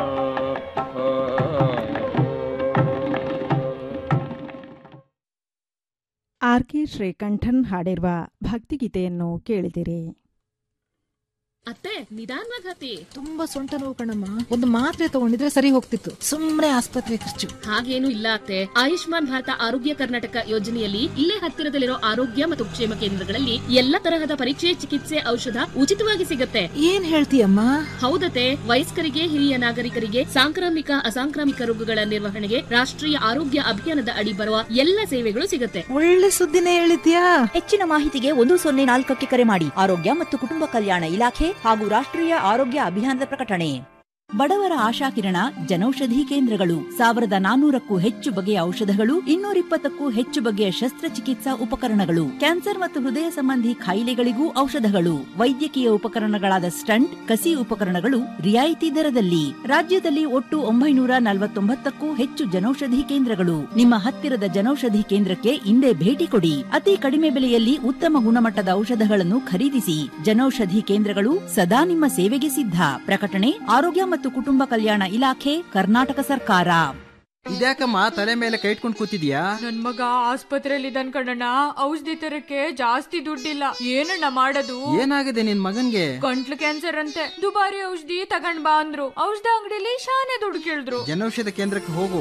ಆರ್ ಕೆ ಶ್ರೀಕಂಠನ್ ಹಾಡಿರುವ ಭಕ್ತಿಗೀತೆಯನ್ನು ಕೇಳಿದಿರಿ ಅತ್ತೆ ನಿಧಾನವಾಗಿ ಹತ್ತಿ ತುಂಬಾ ಸೊಂಟ ನೋವು ಕಣಮ್ಮ ಒಂದು ಮಾತ್ರೆ ತಗೊಂಡಿದ್ರೆ ಸರಿ ಹೋಗ್ತಿತ್ತು ಸುಮ್ನೆ ಆಸ್ಪತ್ರೆ ಖರ್ಚು ಹಾಗೇನು ಇಲ್ಲ ಅತ್ತೆ ಆಯುಷ್ಮಾನ್ ಭಾರತ ಆರೋಗ್ಯ ಕರ್ನಾಟಕ ಯೋಜನೆಯಲ್ಲಿ ಇಲ್ಲೇ ಹತ್ತಿರದಲ್ಲಿರೋ ಆರೋಗ್ಯ ಮತ್ತು ಕ್ಷೇಮ ಕೇಂದ್ರಗಳಲ್ಲಿ ಎಲ್ಲ ತರಹದ ಪರೀಕ್ಷೆ ಚಿಕಿತ್ಸೆ ಔಷಧ ಉಚಿತವಾಗಿ ಸಿಗುತ್ತೆ ಏನ್ ಹೇಳ್ತೀಯಮ್ಮ ಹೌದತೆ ವಯಸ್ಕರಿಗೆ ಹಿರಿಯ ನಾಗರಿಕರಿಗೆ ಸಾಂಕ್ರಾಮಿಕ ಅಸಾಂಕ್ರಾಮಿಕ ರೋಗಗಳ ನಿರ್ವಹಣೆಗೆ ರಾಷ್ಟ್ರೀಯ ಆರೋಗ್ಯ ಅಭಿಯಾನದ ಅಡಿ ಬರುವ ಎಲ್ಲ ಸೇವೆಗಳು ಸಿಗುತ್ತೆ ಒಳ್ಳೆ ಸುದ್ದಿನೇ ಹೇಳಿದ್ಯಾ ಹೆಚ್ಚಿನ ಮಾಹಿತಿಗೆ ಒಂದು ಸೊನ್ನೆ ನಾಲ್ಕಕ್ಕೆ ಕರೆ ಮಾಡಿ ಆರೋಗ್ಯ ಮತ್ತು ಕುಟುಂಬ ಕಲ್ಯಾಣ ಇಲಾಖೆ ಹಾಗೂ ರಾಷ್ಟ್ರೀಯ ಆರೋಗ್ಯ ಅಭಿಯಾನದ ಪ್ರಕಟಣೆ ಬಡವರ ಆಶಾಕಿರಣ ಜನೌಷಧಿ ಕೇಂದ್ರಗಳು ಸಾವಿರದ ನಾನೂರಕ್ಕೂ ಹೆಚ್ಚು ಬಗೆಯ ಔಷಧಗಳು ಇನ್ನೂರಿಪ್ಪತ್ತಕ್ಕೂ ಹೆಚ್ಚು ಬಗೆಯ ಶಸ್ತ್ರಚಿಕಿತ್ಸಾ ಉಪಕರಣಗಳು ಕ್ಯಾನ್ಸರ್ ಮತ್ತು ಹೃದಯ ಸಂಬಂಧಿ ಕಾಯಿಲೆಗಳಿಗೂ ಔಷಧಗಳು ವೈದ್ಯಕೀಯ ಉಪಕರಣಗಳಾದ ಸ್ಟಂಟ್ ಕಸಿ ಉಪಕರಣಗಳು ರಿಯಾಯಿತಿ ದರದಲ್ಲಿ ರಾಜ್ಯದಲ್ಲಿ ಒಟ್ಟು ಒಂಬೈನೂರ ನಲವತ್ತೊಂಬತ್ತಕ್ಕೂ ಹೆಚ್ಚು ಜನೌಷಧಿ ಕೇಂದ್ರಗಳು ನಿಮ್ಮ ಹತ್ತಿರದ ಜನೌಷಧಿ ಕೇಂದ್ರಕ್ಕೆ ಇಂದೇ ಭೇಟಿ ಕೊಡಿ ಅತಿ ಕಡಿಮೆ ಬೆಲೆಯಲ್ಲಿ ಉತ್ತಮ ಗುಣಮಟ್ಟದ ಔಷಧಗಳನ್ನು ಖರೀದಿಸಿ ಜನೌಷಧಿ ಕೇಂದ್ರಗಳು ಸದಾ ನಿಮ್ಮ ಸೇವೆಗೆ ಸಿದ್ಧ ಪ್ರಕಟಣೆ ಆರೋಗ್ಯ ಮತ್ತು ಕುಟುಂಬ ಕಲ್ಯಾಣ ಇಲಾಖೆ ಕರ್ನಾಟಕ ಸರ್ಕಾರ ಇದ್ಯಾಕಮ್ಮ ತಲೆ ಮೇಲೆ ಕೈ ಇಟ್ಕೊಂಡು ಕೂತಿದ್ಯಾ ನನ್ ಮಗ ಆಸ್ಪತ್ರೆಯಲ್ಲಿ ಇದ್ದಾನ್ ಕಣಣ್ಣ ಔಷಧಿ ತರಕ್ಕೆ ಜಾಸ್ತಿ ದುಡ್ಡಿಲ್ಲ ಏನಣ್ಣ ಮಾಡೋದು ಏನಾಗಿದೆ ನಿನ್ ಮಗನ್ಗೆ ಗಂಟ್ಲು ಕ್ಯಾನ್ಸರ್ ಅಂತೆ ದುಬಾರಿ ಔಷಧಿ ತಗೊಂಡ್ ಬಾ ಅಂದ್ರು ಔಷಧ ಅಂಗಡಿಲಿ ಶಾನೆ ದುಡ್ಡು ಕೇಳಿದ್ರು ಜನೌಷಧ ಕೇಂದ್ರಕ್ಕೆ ಹೋಗು